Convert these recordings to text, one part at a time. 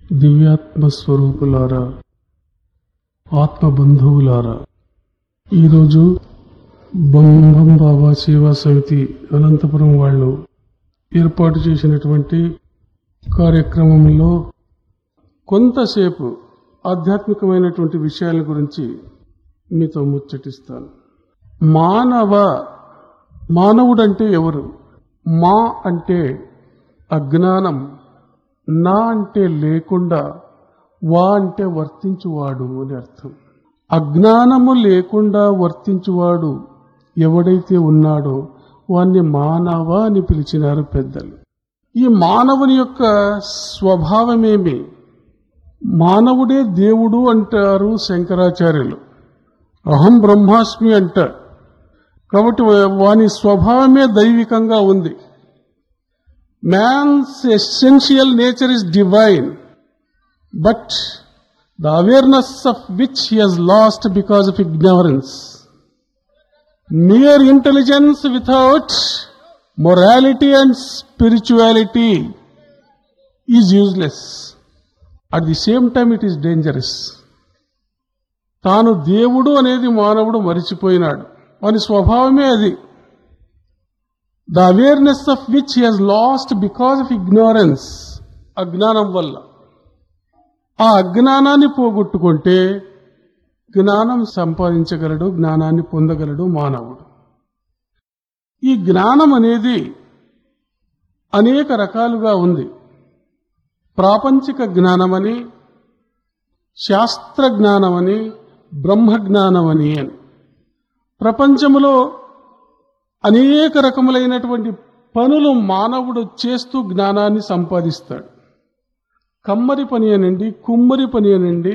దివ్యాత్మ స్వరూపులారా ఆత్మ బంధువులారా ఈరోజు బంబం బాబా సేవా సమితి అనంతపురం వాళ్ళు ఏర్పాటు చేసినటువంటి కార్యక్రమంలో కొంతసేపు ఆధ్యాత్మికమైనటువంటి విషయాల గురించి మీతో ముచ్చటిస్తాను మానవ మానవుడంటే ఎవరు మా అంటే అజ్ఞానం నా అంటే లేకుండా వా అంటే వర్తించువాడు అని అర్థం అజ్ఞానము లేకుండా వర్తించువాడు ఎవడైతే ఉన్నాడో వాణ్ణి మానవ అని పిలిచినారు పెద్దలు ఈ మానవుని యొక్క స్వభావమేమి మానవుడే దేవుడు అంటారు శంకరాచార్యులు అహం బ్రహ్మాస్మి అంటారు కాబట్టి వాని స్వభావమే దైవికంగా ఉంది man's essential nature is divine but the awareness of which he has lost because of ignorance near intelligence without morality and spirituality is useless at the same time it is dangerous తాను దేవుడు అనేది మానవుడు మరిచిపోయినాడు వాని స్వభావమే అది the awareness of which he has lost because of ignorance అజ్ఞానం వల్ల ఆ అజ్ఞానాన్ని పోగొట్టుకుంటే జ్ఞానం సంపాదించగలడు జ్ఞానాన్ని పొందగలడు మానవుడు ఈ జ్ఞానం అనేది అనేక రకాలుగా ఉంది ప్రాపంచిక జ్ఞానమని శాస్త్ర జ్ఞానమని బ్రహ్మ జ్ఞానమని అని ప్రపంచంలో అనేక రకములైనటువంటి పనులు మానవుడు చేస్తూ జ్ఞానాన్ని సంపాదిస్తాడు కమ్మరి పని అనండి కుమ్మరి పని అనండి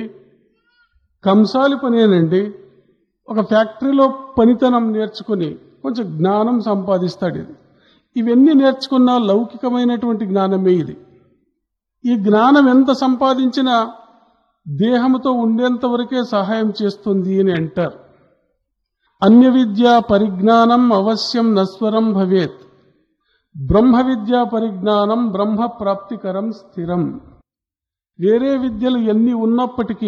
కంసాలి పని అనండి ఒక ఫ్యాక్టరీలో పనితనం నేర్చుకుని కొంచెం జ్ఞానం సంపాదిస్తాడు ఇది ఇవన్నీ నేర్చుకున్న లౌకికమైనటువంటి జ్ఞానమే ఇది ఈ జ్ఞానం ఎంత సంపాదించినా దేహంతో ఉండేంత వరకే సహాయం చేస్తుంది అని అంటారు అన్య విద్యా పరిజ్ఞానం అవశ్యం నస్వరం భవేత్ బ్రహ్మ విద్యా పరిజ్ఞానం బ్రహ్మ ప్రాప్తికరం స్థిరం వేరే విద్యలు ఎన్ని ఉన్నప్పటికీ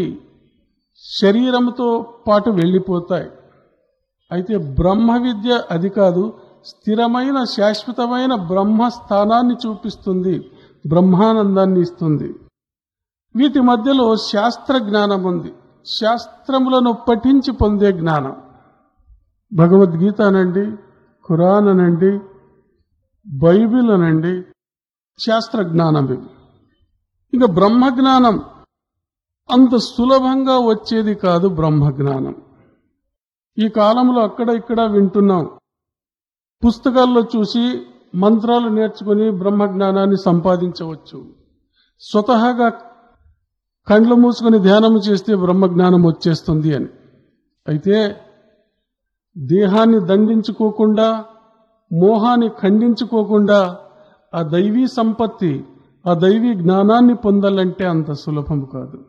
శరీరంతో పాటు వెళ్ళిపోతాయి అయితే బ్రహ్మ విద్య అది కాదు స్థిరమైన శాశ్వతమైన బ్రహ్మ స్థానాన్ని చూపిస్తుంది బ్రహ్మానందాన్ని ఇస్తుంది వీటి మధ్యలో శాస్త్ర జ్ఞానం ఉంది శాస్త్రములను పఠించి పొందే జ్ఞానం భగవద్గీత అనండి ఖురాన్ అనండి బైబిల్ అనండి శాస్త్ర జ్ఞానం ఇవి ఇక బ్రహ్మజ్ఞానం అంత సులభంగా వచ్చేది కాదు బ్రహ్మజ్ఞానం ఈ కాలంలో అక్కడ ఇక్కడ వింటున్నాం పుస్తకాల్లో చూసి మంత్రాలు నేర్చుకుని బ్రహ్మజ్ఞానాన్ని సంపాదించవచ్చు స్వతహాగా కండ్లు మూసుకొని ధ్యానం చేస్తే బ్రహ్మజ్ఞానం వచ్చేస్తుంది అని అయితే దేహాన్ని దండించుకోకుండా మోహాన్ని ఖండించుకోకుండా ఆ దైవీ సంపత్తి ఆ దైవీ జ్ఞానాన్ని పొందాలంటే ಅಂಥ ಸುಲಭಂ ಕಾದು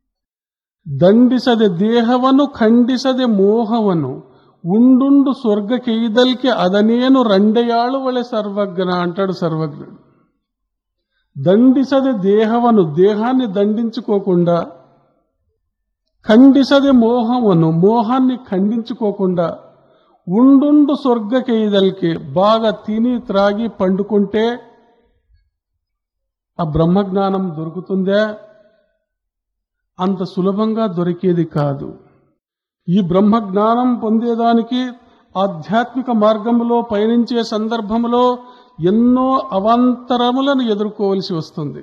ದಂಡಿಸದೆ ದೇಹವನ್ನು ಖಂಡಿಸದೆ ಮೋಹವನ್ನು ఉండుండు స్వర్గకెయిదల్కి అదనేను రెండయాళువಳೆ సర్వజ్ఞ అంటాడు సర్వజ్ఞుడు దండిసదే దేహవను దేహాన్ని దండించుకోకుండా ఖండిసదే మోహమును మోహాన్ని ఖండించుకోకుండా ఉండుండు స్వర్గకెయిదల్కి బాగా తిని త్రాగి పండుకుంటే ఆ బ్రహ్మజ్ఞానం దొరుకుతుందా అంత సులభంగా దొరికేది కాదు ఈ బ్రహ్మజ్ఞానం పొందేదానికి ఆధ్యాత్మిక మార్గంలో పయనించే సందర్భంలో ఎన్నో అవాంతరములను ఎదుర్కోవలసి వస్తుంది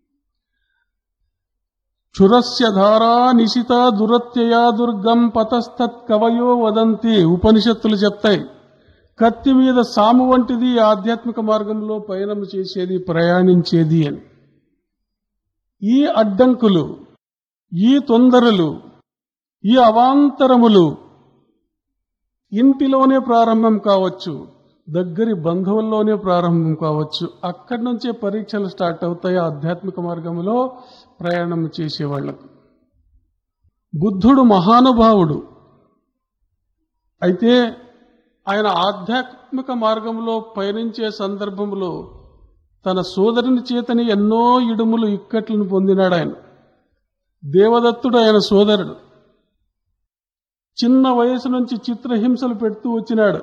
క్షురస్య ధారా నిశిత దురత్యయా దుర్గం పతస్తత్ కవయో వదంతి ఉపనిషత్తులు చెప్తాయి కత్తి మీద సాము వంటిది ఆధ్యాత్మిక మార్గంలో పయనం చేసేది ప్రయాణించేది అని ఈ అడ్డంకులు ఈ తొందరలు ఈ అవాంతరములు ఇంటిలోనే ప్రారంభం కావచ్చు దగ్గరి బంధువుల్లోనే ప్రారంభం కావచ్చు అక్కడి నుంచే పరీక్షలు స్టార్ట్ అవుతాయి ఆధ్యాత్మిక మార్గంలో ప్రయాణం చేసేవాళ్లకు బుద్ధుడు మహానుభావుడు అయితే ఆయన ఆధ్యాత్మిక మార్గంలో పయనించే సందర్భంలో తన సోదరుని చేతని ఎన్నో ఇడుములు ఇక్కట్లను పొందినాడు ఆయన దేవదత్తుడు ఆయన సోదరుడు చిన్న వయసు నుంచి చిత్రహింసలు పెడుతూ వచ్చినాడు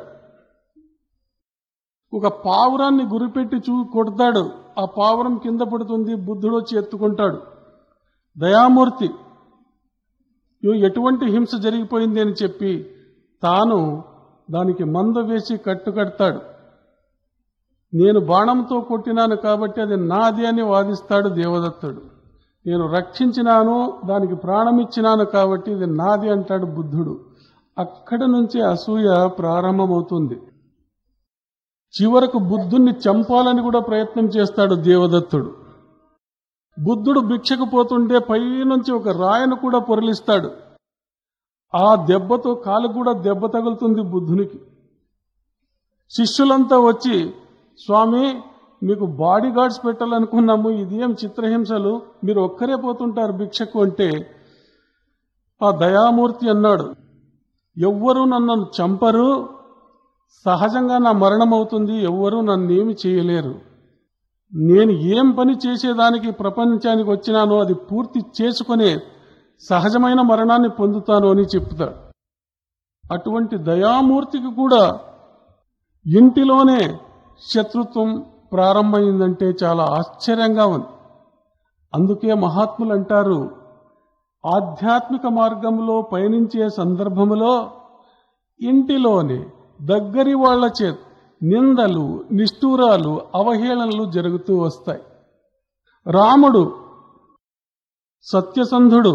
ఒక పావురాన్ని గురిపెట్టి చూ కొడతాడు ఆ పావురం కింద పడుతుంది బుద్ధుడు వచ్చి ఎత్తుకుంటాడు దయామూర్తి "ఇగో ఎటువంటి హింస జరిగిపోయింది అని చెప్పి తాను దానికి మందు వేసి కట్టుకడతాడు నేను బాణంతో కొట్టినాను కాబట్టి అది నాది అని వాదిస్తాడు దేవదత్తుడు నేను రక్షించినాను దానికి ప్రాణమిచ్చినాను కాబట్టి ఇది నాది అంటాడు బుద్ధుడు అక్కడి నుంచి అసూయ ప్రారంభమవుతుంది చివరకు బుద్ధుణ్ణి చంపాలని కూడా ప్రయత్నం చేస్తాడు దేవదత్తుడు బుద్ధుడు భిక్షకు పోతుంటే పైనుంచి ఒక రాయను కూడా పొరలిస్తాడు ఆ దెబ్బతో కాలు కూడా దెబ్బ తగులుతుంది బుద్ధునికి శిష్యులంతా వచ్చి స్వామి మీకు బాడీ గార్డ్స్ పెట్టాలనుకున్నాము ఇదేం చిత్రహింసలు మీరు ఒక్కరే పోతుంటారు భిక్షకు అంటే ఆ దయామూర్తి అన్నాడు ఎవ్వరూ నన్ను చంపరు సహజంగా నా మరణం అవుతుంది ఎవ్వరూ నన్నేమి చేయలేరు నేను ఏం పని చేసేదానికి ప్రపంచానికి వచ్చినానో అది పూర్తి చేసుకునే సహజమైన మరణాన్ని పొందుతాను అని చెప్తాడు అటువంటి దయామూర్తికి కూడా ఇంటిలోనే శత్రుత్వం ప్రారంభమైందంటే చాలా ఆశ్చర్యంగా ఉంది అందుకే మహాత్ములు అంటారు ఆధ్యాత్మిక మార్గంలో పయనించే సందర్భంలో ఇంటిలోనే దగ్గరి వాళ్ల చేత నిందలు నిష్ఠూరాలు అవహేళనలు జరుగుతూ వస్తాయి రాముడు సత్యసంధుడు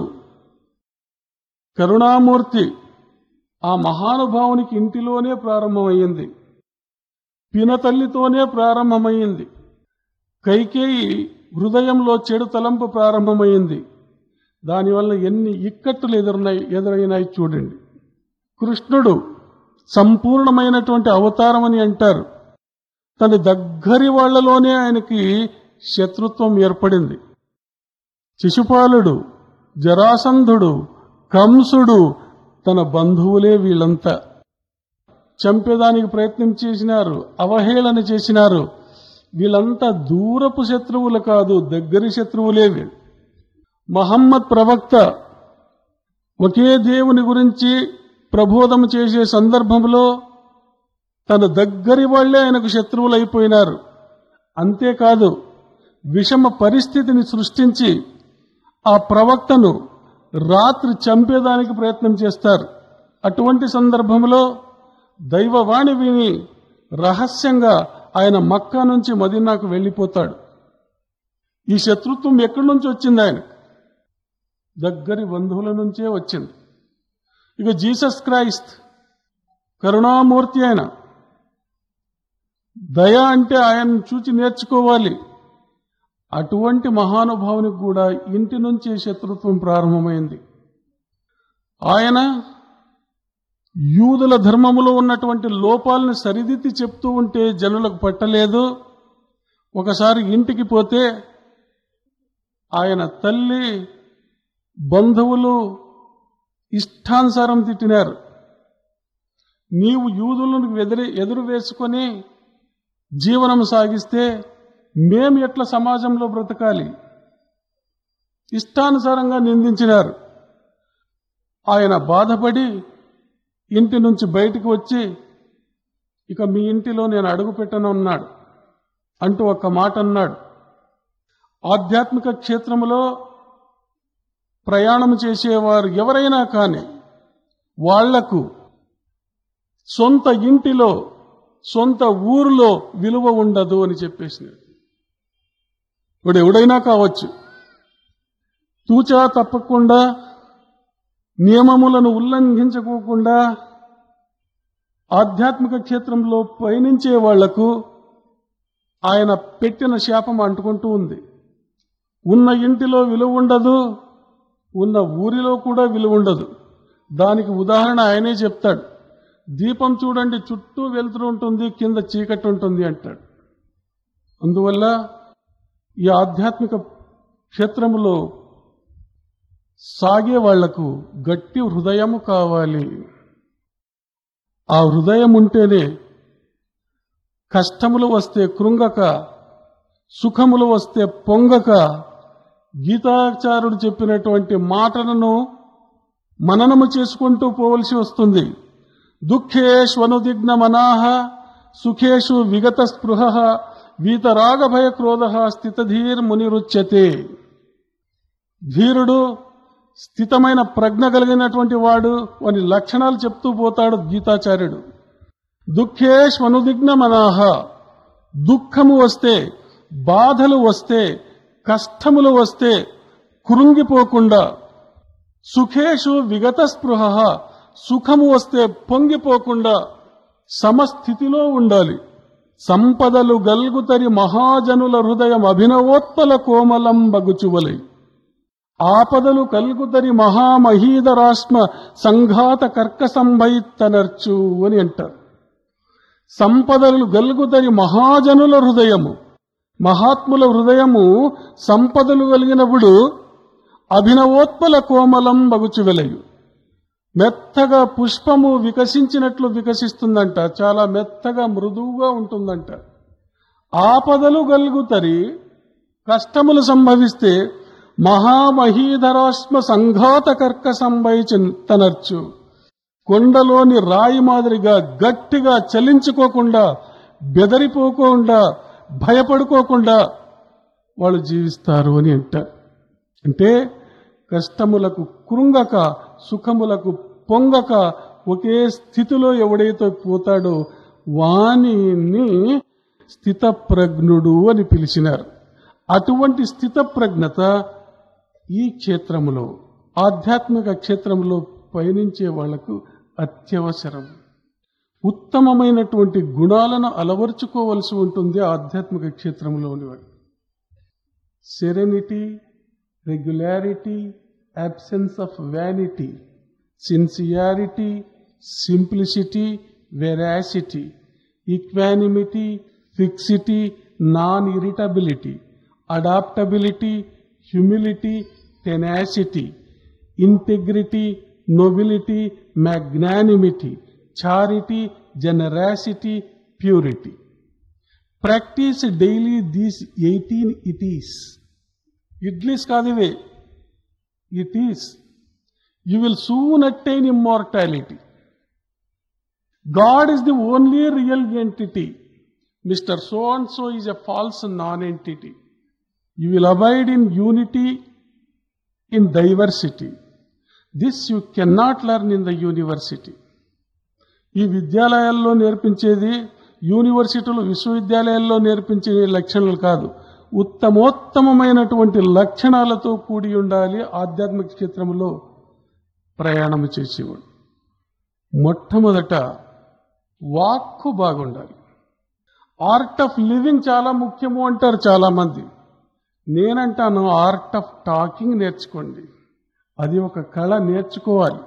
కరుణామూర్తి ఆ మహానుభావునికి ఇంటిలోనే ప్రారంభమైంది పినతల్లితోనే ప్రారంభమైంది కైకేయి హృదయంలో చెడు తలంపు ప్రారంభమైంది దానివల్ల ఎన్ని ఇక్కట్టులు ఎదురున్నాయి ఎదురైనాయి చూడండి కృష్ణుడు సంపూర్ణమైనటువంటి అవతారం అని అంటారు తన దగ్గరి వాళ్లలోనే ఆయనకి శత్రుత్వం ఏర్పడింది శిశుపాలుడు జరాసంధుడు కంసుడు తన బంధువులే వీళ్ళంతా చంపేదానికి ప్రయత్నం చేసినారు అవహేళన చేసినారు వీళ్ళంతా దూరపు శత్రువులు కాదు దగ్గరి శత్రువులే వీళ్ళు మహమ్మద్ ప్రవక్త ఒకే దేవుని గురించి ప్రబోధం చేసే సందర్భంలో తన దగ్గరి వాళ్లే ఆయనకు శత్రువులైపోయినారు అంతేకాదు విషమ పరిస్థితిని సృష్టించి ఆ ప్రవక్తను రాత్రి చంపేదానికి ప్రయత్నం చేస్తారు అటువంటి సందర్భంలో దైవవాణి విని రహస్యంగా ఆయన మక్కా నుంచి మదీనాకు వెళ్ళిపోతాడు ఈ శత్రుత్వం ఎక్కడి నుంచి వచ్చింది ఆయన దగ్గరి బంధువుల నుంచే వచ్చింది ఇక జీసస్ క్రైస్ట్ కరుణామూర్తి ఆయన దయ అంటే ఆయన్ని చూచి నేర్చుకోవాలి అటువంటి మహానుభావునికి కూడా ఇంటి నుంచి శత్రుత్వం ప్రారంభమైంది ఆయన యూదుల ధర్మములో ఉన్నటువంటి లోపాలను సరిదిద్ది చెప్తూ ఉంటే జనులకు పట్టలేదు ఒకసారి ఇంటికి పోతే ఆయన తల్లి బంధువులు ఇష్టానుసారం తిట్టినారు నీవు యూదులను ఎదురు ఎదురు వేసుకొని జీవనం సాగిస్తే మేము ఎట్లా సమాజంలో బ్రతకాలి ఇష్టానుసారంగా నిందించినారు ఆయన బాధపడి ఇంటి నుంచి బయటికి వచ్చి ఇక మీ ఇంటిలో నేను అడుగు పెట్టను అన్నాడు అంటూ ఒక మాట అన్నాడు ఆధ్యాత్మిక క్షేత్రములో ప్రయాణం చేసేవారు ఎవరైనా కానీ వాళ్లకు సొంత ఇంటిలో సొంత ఊరిలో విలువ ఉండదు అని చెప్పేసినాడు ఇప్పుడు ఎవడైనా కావచ్చు తూచా తప్పకుండా నియమములను ఉల్లంఘించుకోకుండా ఆధ్యాత్మిక క్షేత్రంలో పయనించే వాళ్లకు ఆయన పెట్టిన శాపం అంటుకుంటూ ఉంది ఉన్న ఇంటిలో విలువ ఉండదు ఉన్న ఊరిలో కూడా విలువ ఉండదు దానికి ఉదాహరణ ఆయనే చెప్తాడు దీపం చూడండి చుట్టూ వెలుతురు ఉంటుంది కింద చీకటి ఉంటుంది అంటాడు అందువల్ల ఈ ఆధ్యాత్మిక క్షేత్రములో సాగే వాళ్లకు గట్టి హృదయము కావాలి ఆ హృదయం ఉంటేనే కష్టములు వస్తే కృంగక సుఖములు వస్తే పొంగక గీతాచారుడు చెప్పినటువంటి మాటలను మననము చేసుకుంటూ పోవలసి వస్తుంది దుఃఖేష్వనుదిగ్న మనాహ సుఖేషు విగత స్పృహ వీతరాగభయ క్రోధ స్థితధీర్ మునిరుచ్యతే ధీరుడు స్థితమైన ప్రజ్ఞ కలిగినటువంటి వాడు వాని లక్షణాలు చెప్తూ పోతాడు గీతాచార్యుడు దుఃఖేష్వనుదిగ్న మనాహ దుఃఖము వస్తే బాధలు వస్తే కష్టములు వస్తే కురుంగిపోకుండా సుఖేషు విగత స్పృహ సుఖము వస్తే పొంగిపోకుండా సమస్థితిలో ఉండాలి సంపదలు గల్గుతరి మహాజనుల హృదయం అభినవోత్పల కోమలం బగుచువలై ఆపదలు కల్గుతరి మహామహీధరాశ్మ సంఘాత కర్క సంభయిత్తనర్చు అని అంటారు సంపదలు గల్గుతరి మహాజనుల హృదయము మహాత్ముల హృదయము సంపదలు కలిగినప్పుడు అభినవోత్పల కోమలం బగుచు వెలయు మెత్తగా పుష్పము వికసించినట్లు వికసిస్తుందంట చాలా మెత్తగా మృదువుగా ఉంటుందంట ఆపదలు గలుగుతరి కష్టములు సంభవిస్తే మహామహీధరాశ్మ సంఘాత కర్క సంభవించనర్చు కొండలోని రాయి మాదిరిగా గట్టిగా చలించుకోకుండా బెదరిపోకుండా భయపడుకోకుండా వాళ్ళు జీవిస్తారు అని అంటారు అంటే కష్టములకు కృంగక సుఖములకు పొంగక ఒకే స్థితిలో ఎవడైతే పోతాడో వాణిని స్థితప్రజ్ఞుడు అని పిలిచినారు అటువంటి స్థితప్రజ్ఞత ఈ క్షేత్రములో ఆధ్యాత్మిక క్షేత్రంలో పయనించే వాళ్లకు అత్యవసరం ఉత్తమమైనటువంటి గుణాలను అలవర్చుకోవలసి ఉంటుంది ఆధ్యాత్మిక క్షేత్రంలోని వాడు serenity regularity absence of vanity, sincerity, simplicity, veracity, equanimity, fixity, non irritability, adaptability, humility, tenacity, integrity, nobility, magnanimity, charity, generosity, purity. Practice daily these 18 it is. Idlis కాదివే it is. You will soon attain immortality. God is the only real entity. Mr. So and so is a false non-entity. You will abide in unity, in diversity. This you cannot learn in the university. ఈ విద్యాలయాల్లో నేర్పించేది యూనివర్సిటీలు విశ్వవిద్యాలయాల్లో నేర్పించే లక్షణాలు కాదు ఉత్తమోత్తమమైనటువంటి లక్షణాలతో కూడి ఉండాలి ఆధ్యాత్మిక క్షేత్రంలో ప్రయాణం చేసేవాడు మొట్టమొదట వాక్కు బాగుండాలి ఆర్ట్ ఆఫ్ లివింగ్ చాలా ముఖ్యము అంటారు చాలా మంది నేనంటాను ఆర్ట్ ఆఫ్ టాకింగ్ నేర్చుకోండి అది ఒక కళ నేర్చుకోవాలి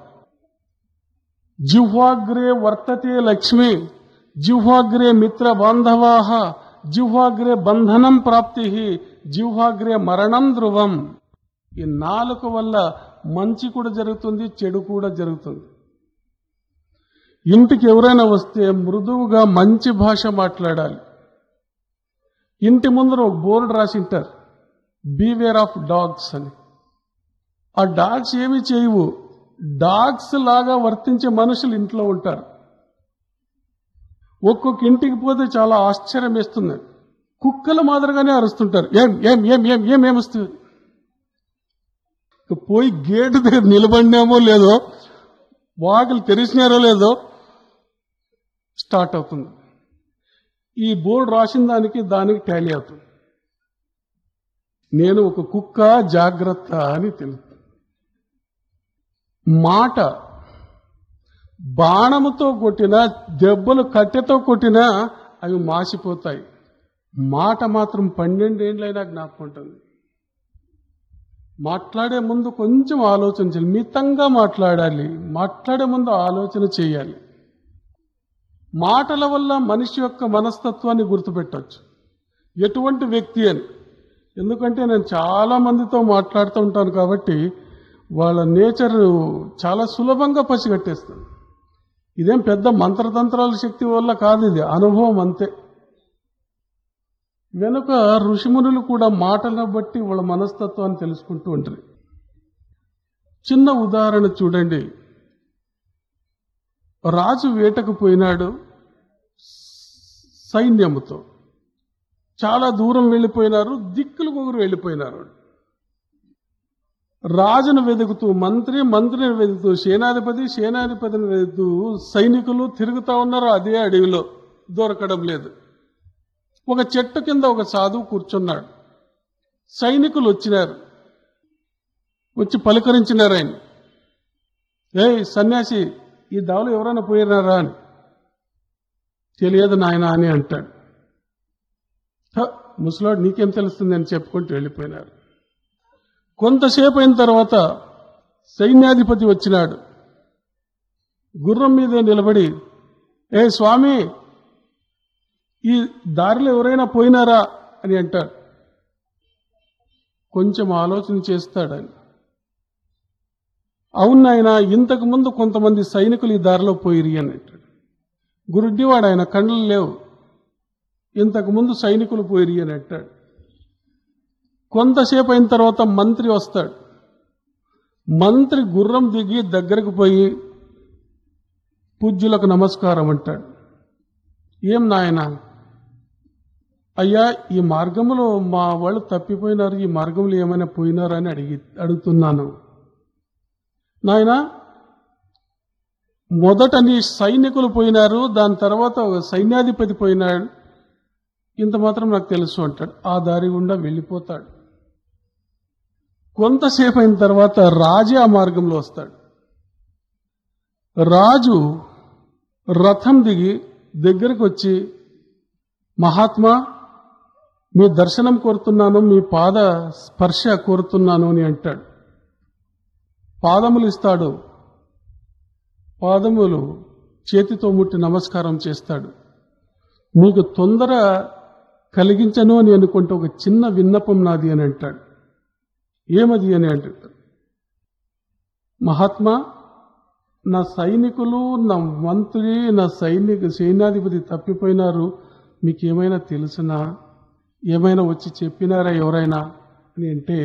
జిహ్వాగ్రే వర్తతే లక్ష్మి జిహ్వాగ్రే మిత్ర బాంధవాహ జిహ్వాగ్రే బంధనం ప్రాప్తి జిహ్వాగ్రే మరణం ధ్రువం ఈ నాలుక వల్ల మంచి కూడా జరుగుతుంది చెడు కూడా జరుగుతుంది ఇంటికి ఎవరైనా వస్తే మృదువుగా మంచి భాష మాట్లాడాలి ఇంటి ముందర ఒక బోర్డు రాసింటారు బీవేర్ ఆఫ్ డాగ్స్ అని ఆ డాగ్స్ ఏమి చేయవు డాగ్స్ లాగా వర్తించే మనుషులు ఇంట్లో ఉంటారు ఒక్కొక్క ఇంటికి పోతే చాలా ఆశ్చర్యం వేస్తుంది కుక్కల మాదిరిగానే అరుస్తుంటారు ఏం ఏం ఏం ఏం ఏం ఏమొస్తుంది ఇక పోయి గేటు దగ్గర నిలబడినామో లేదో వాకిలు తెరిచినారో లేదో స్టార్ట్ అవుతుంది ఈ బోర్డు రాసిన దానికి దానికి టాలీ అవుతుంది నేను ఒక కుక్క జాగ్రత్త అని తెలుసు మాట బాణముతో కొట్టినా దెబ్బలు కట్టెతో కొట్టినా అవి మాసిపోతాయి మాట మాత్రం పన్నెండేండ్లైనా జ్ఞాపకం ఉంటుంది మాట్లాడే ముందు కొంచెం ఆలోచన చేయాలి మితంగా మాట్లాడాలి మాట్లాడే ముందు ఆలోచన చేయాలి మాటల వల్ల మనిషి యొక్క మనస్తత్వాన్ని గుర్తుపెట్టవచ్చు ఎటువంటి వ్యక్తి అని ఎందుకంటే నేను చాలా మందితో మాట్లాడుతూ ఉంటాను కాబట్టి వాళ్ళ నేచర్ చాలా సులభంగా పసిగట్టేస్తాను ఇదేం పెద్ద మంత్రతంత్రాల శక్తి వల్ల కాదు ఇది అనుభవం అంతే వెనుక ఋషిమునులు కూడా మాటలను బట్టి వాళ్ళ మనస్తత్వాన్ని తెలుసుకుంటూ ఉంటారు చిన్న ఉదాహరణ చూడండి రాజు వేటకు పోయినాడు సైన్యముతో చాలా దూరం వెళ్ళిపోయినారు దిక్కులు ఒకరు వెళ్ళిపోయినారు రాజును వెతుకుతూ మంత్రి మంత్రిని వెతుకుతూ సేనాధిపతి సేనాధిపతిని వెతుకుతూ సైనికులు తిరుగుతా ఉన్నారు అదే అడవిలో దొరకడం లేదు ఒక చెట్టు కింద ఒక సాధువు కూర్చున్నాడు సైనికులు వచ్చినారు వచ్చి పలకరించినారు ఆయన ఏయ్ సన్యాసి ఈ దావలు ఎవరైనా పోయినారా అని తెలియదు నాయన అని అంటాడు "హ, ముసలాడు నీకేం తెలుస్తుంది అని చెప్పుకుంటూ వెళ్ళిపోయినారు కొంతసేపు అయిన తర్వాత సైన్యాధిపతి వచ్చినాడు గుర్రం మీదే నిలబడి ఏ స్వామి ఈ దారిలో ఎవరైనా పోయినారా అని అంటాడు కొంచెం ఆలోచన చేస్తాడు ఆయన అవును ఆయన ఇంతకు ముందు కొంతమంది సైనికులు ఈ దారిలో పోయిరి అని అంటాడు గురుడ్డివాడు ఆయన కండ్లు లేవు ఇంతకు ముందు సైనికులు పోయిరి అని అంటాడు కొంతసేపు అయిన తర్వాత మంత్రి వస్తాడు మంత్రి గుర్రం దిగి దగ్గరకు పోయి పూజ్యులకు నమస్కారం అంటాడు ఏం నాయన అయ్యా ఈ మార్గంలో మా వాళ్ళు తప్పిపోయినారు ఈ మార్గంలో ఏమైనా పోయినారా అని అడిగి అడుగుతున్నాను నాయన మొదట నీ సైనికులు పోయినారు దాని తర్వాత ఒక సైన్యాధిపతి పోయినాడు ఇంత మాత్రం నాకు తెలుసు అంటాడు ఆ దారి గుండా వెళ్ళిపోతాడు కొంతసేపు అయిన తర్వాత రాజే ఆ మార్గంలో వస్తాడు రాజు రథం దిగి దగ్గరకు వచ్చి మహాత్మా మీ దర్శనం కోరుతున్నాను మీ పాద స్పర్శ కోరుతున్నాను అని అంటాడు పాదములు ఇస్తాడు పాదములు చేతితో ముట్టి నమస్కారం చేస్తాడు మీకు తొందర కలిగించను అని అనుకుంటే ఒక చిన్న విన్నపం నాది అని అంటాడు ఏమది అని అంటాడు మహాత్మా నా సైనికులు నా మంత్రి నా సైనిక సైన్యాధిపతి తప్పిపోయినారు మీకు ఏమైనా తెలుసునా ఏమైనా వచ్చి చెప్పినారా ఎవరైనా అని అంటే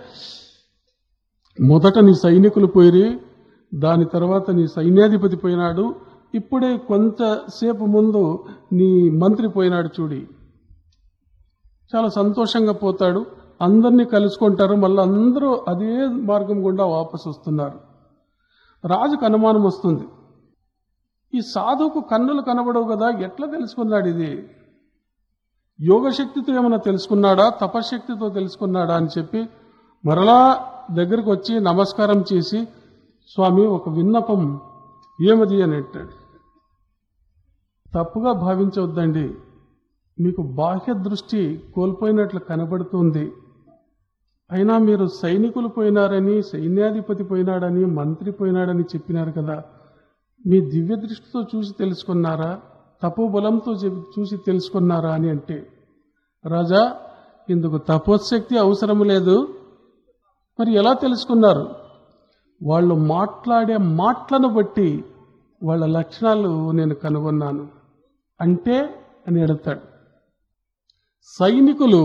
మొదట నీ సైనికులు పోయిరి దాని తర్వాత నీ సైన్యాధిపతి పోయినాడు ఇప్పుడే కొంతసేపు ముందు నీ మంత్రి పోయినాడు చూడి చాలా సంతోషంగా పోతాడు అందరినీ కలుసుకుంటారు మళ్ళీ అందరూ అదే మార్గం గుండా వాపసు వస్తున్నారు రాజుకు అనుమానం వస్తుంది ఈ సాధువుకు కన్నులు కనబడవు కదా ఎట్లా తెలుసుకున్నాడు ఇది యోగశక్తితో ఏమైనా తెలుసుకున్నాడా తపశక్తితో తెలుసుకున్నాడా అని చెప్పి మరలా దగ్గరకు వచ్చి నమస్కారం చేసి స్వామి ఒక విన్నపం ఏమది అని అంటాడు తప్పుగా భావించవద్దండి మీకు బాహ్య దృష్టి కోల్పోయినట్లు కనబడుతుంది అయినా మీరు సైనికులు పోయినారని సైన్యాధిపతి పోయినాడని మంత్రి పోయినాడని చెప్పినారు కదా మీ దివ్య దృష్టితో చూసి తెలుసుకున్నారా తపోబలంతో చెప్- చూసి తెలుసుకున్నారా అని అంటే రాజా ఇందుకు తపోశక్తి అవసరం లేదు మరి ఎలా తెలుసుకున్నారు వాళ్ళు మాట్లాడే మాటలను బట్టి వాళ్ళ లక్షణాలు నేను కనుగొన్నాను అంటే అని అడుగుతాడు సైనికులు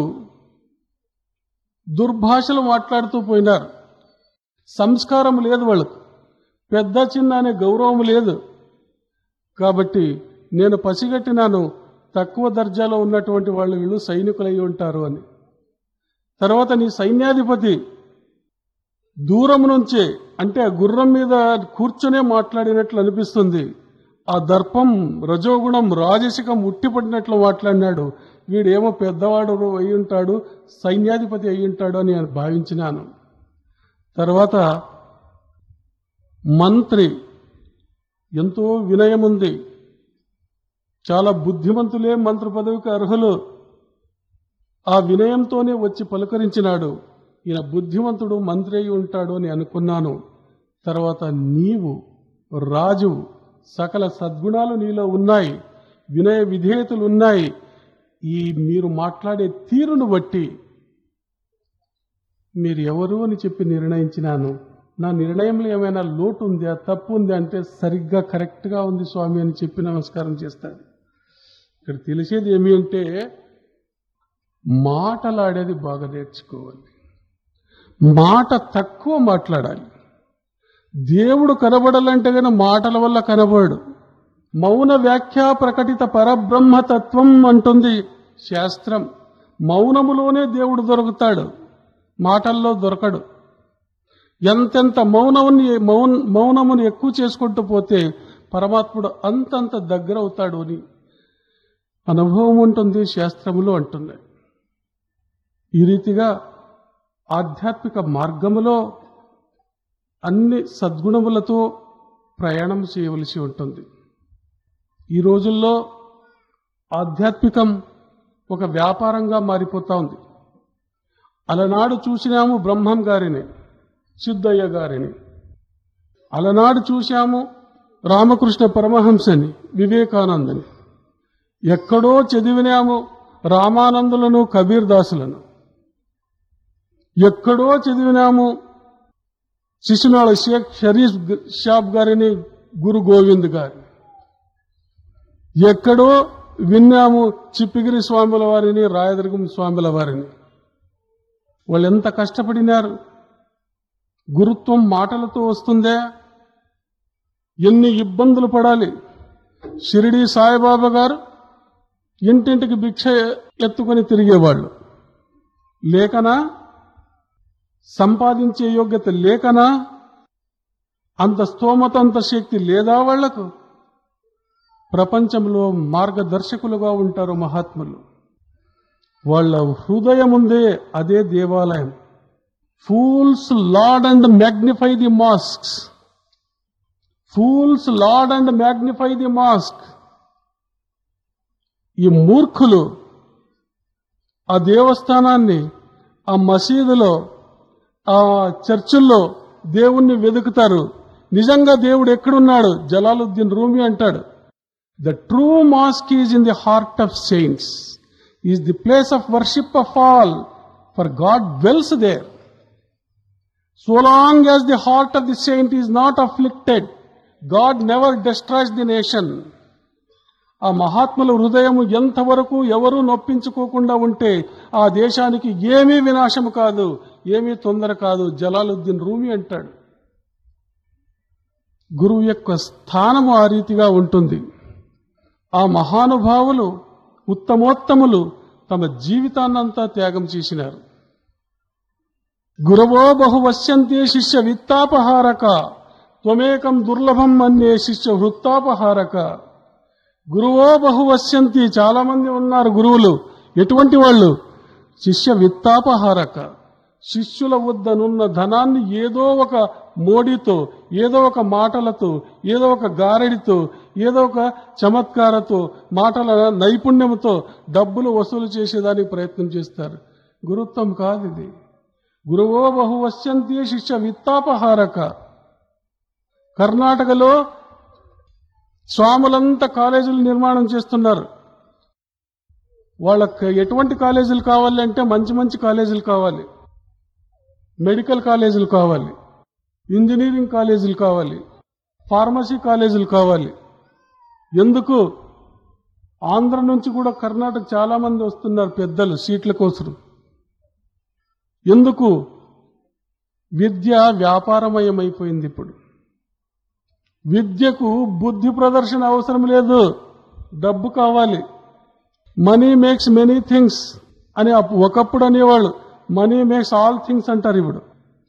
దుర్భాషలు మాట్లాడుతూ పోయినారు సంస్కారం లేదు వాళ్ళకు పెద్ద చిన్న అనే గౌరవం లేదు కాబట్టి నేను పసిగట్టినాను తక్కువ దర్జాలో ఉన్నటువంటి వాళ్ళు వీళ్ళు సైనికులై ఉంటారు అని తర్వాత నీ సైన్యాధిపతి దూరం నుంచే అంటే ఆ గుర్రం మీద కూర్చునే మాట్లాడినట్లు అనిపిస్తుంది ఆ దర్పం రజోగుణం రాజసికం ఉట్టిపడినట్లు మాట్లాడినాడు వీడేమో పెద్దవాడు అయి ఉంటాడు సైన్యాధిపతి అయి ఉంటాడు అని నేను భావించినాను తర్వాత మంత్రి ఎంతో వినయం ఉంది చాలా బుద్ధిమంతులే మంత్రి పదవికి అర్హులు ఆ వినయంతోనే వచ్చి పలుకరించినాడు ఈయన బుద్ధిమంతుడు మంత్రి అయి ఉంటాడు అని అనుకున్నాను తర్వాత నీవు రాజు సకల సద్గుణాలు నీలో ఉన్నాయి వినయ విధేయతలు ఉన్నాయి ఈ మీరు మాట్లాడే తీరును బట్టి మీరు ఎవరు అని చెప్పి నిర్ణయించినాను నా నిర్ణయంలో ఏమైనా లోటు ఉందా తప్పు ఉందా అంటే సరిగ్గా కరెక్ట్గా ఉంది స్వామి అని చెప్పి నమస్కారం చేస్తాడు ఇక్కడ తెలిసేది ఏమి అంటే మాటలాడేది బాగా నేర్చుకోవాలి మాట తక్కువ మాట్లాడాలి దేవుడు కనబడాలంటే గన మాటల వల్ల కనబడు మౌన వ్యాఖ్యా ప్రకటిత పరబ్రహ్మతత్వం అంటుంది శాస్త్రం మౌనములోనే దేవుడు దొరుకుతాడు మాటల్లో దొరకడు ఎంతెంత మౌనముని మౌన్ మౌనముని ఎక్కువ చేసుకుంటూ పోతే పరమాత్ముడు అంతంత దగ్గర అవుతాడు అని అనుభవం ఉంటుంది శాస్త్రములు అంటున్నాయి ఈ రీతిగా ఆధ్యాత్మిక మార్గములో అన్ని సద్గుణములతో ప్రయాణం చేయవలసి ఉంటుంది ఈ రోజుల్లో ఆధ్యాత్మికం ఒక వ్యాపారంగా మారిపోతా ఉంది అలనాడు చూసినాము బ్రహ్మం గారిని సిద్ధయ్య గారిని అలనాడు చూశాము రామకృష్ణ పరమహంసని వివేకానందని ఎక్కడో చదివినాము రామానందులను కబీర్ దాసులను ఎక్కడో చదివినాము శిశునాళ షేక్ షరీఫ్ గ- షాబ్ గారిని గురు గోవింద్ గారిని ఎక్కడో విన్నాము చిప్పిగిరి స్వాముల వారిని రాయదుర్గం స్వాముల వారిని వాళ్ళు ఎంత కష్టపడినారు గురుత్వం మాటలతో వస్తుందే ఎన్ని ఇబ్బందులు పడాలి షిరిడి సాయిబాబా గారు ఇంటింటికి భిక్ష ఎత్తుకొని తిరిగేవాళ్ళు లేకనా సంపాదించే యోగ్యత లేకనా అంత స్తోమత అంత శక్తి లేదా వాళ్లకు ప్రపంచంలో మార్గదర్శకులుగా ఉంటారు మహాత్ములు వాళ్ళ హృదయం ఉందే అదే దేవాలయం fools laud and magnify the mosques fools laud and magnify the mosque ఈ మూర్ఖులు ఆ దేవస్థానాన్ని ఆ మసీదులో ఆ చర్చిల్లో దేవుణ్ణి వెతుకుతారు నిజంగా దేవుడు ఎక్కడున్నాడు జలాలుద్దీన్ రూమి అంటాడు the true mosque is in the heart of saints is the place of worship of all for God dwells there so long as the heart of the saint is not afflicted God never destroys the nation ఆ మహాత్ముల హృదయం ఎంతవరకు ఎవరూ నొప్పించుకోకుండా ఉంటే ఆ దేశానికి ఏమీ వినాశం కాదు ఏమీ తొందర కాదు జలాలుద్దీన్ రూమి అంటాడు గురువు యొక్క స్థానము ఆ రీతిగా ఉంటుంది ఆ మహానుభావులు ఉత్తమోత్తములు తమ జీవితాన్నంతా త్యాగం చేసినారు గురవో బహు వశ్యంతే శిష్య విత్తాపహారక త్వమేకం దుర్లభం అన్నే శిష్య వృత్తాపహారక గురువో బహు వశ్యంతి చాలా మంది ఉన్నారు గురువులు ఎటువంటి వాళ్ళు శిష్య విత్తాపహారక శిష్యుల వద్దనున్న ధనాన్ని ఏదో ఒక మోడితో ఏదో ఒక మాటలతో ఏదో ఒక గారడితో ఏదో ఒక చమత్కారతో మాటల నైపుణ్యంతో డబ్బులు వసూలు చేసేదానికి ప్రయత్నం చేస్తారు గురుత్వం కాదు ఇది గురువో బహు వశ్యంతి శిష్య విత్తాపహారక కర్ణాటకలో స్వాములంతా కాలేజీలు నిర్మాణం చేస్తున్నారు వాళ్ళకి ఎటువంటి కాలేజీలు కావాలి అంటే మంచి మంచి కాలేజీలు కావాలి మెడికల్ కాలేజీలు కావాలి ఇంజనీరింగ్ కాలేజీలు కావాలి ఫార్మసీ కాలేజీలు కావాలి ఎందుకు ఆంధ్ర నుంచి కూడా కర్ణాటక చాలా మంది వస్తున్నారు పెద్దలు సీట్ల కోసం ఎందుకు విద్య వ్యాపారమయమైపోయింది ఇప్పుడు విద్యకు బుద్ధి ప్రదర్శన అవసరం లేదు డబ్బు కావాలి మనీ మేక్స్ మెనీ థింగ్స్ అని అప్పు- ఒకప్పుడు అనేవాళ్ళు మనీ మేక్స్ ఆల్ థింగ్స్ అంటారు ఇప్పుడు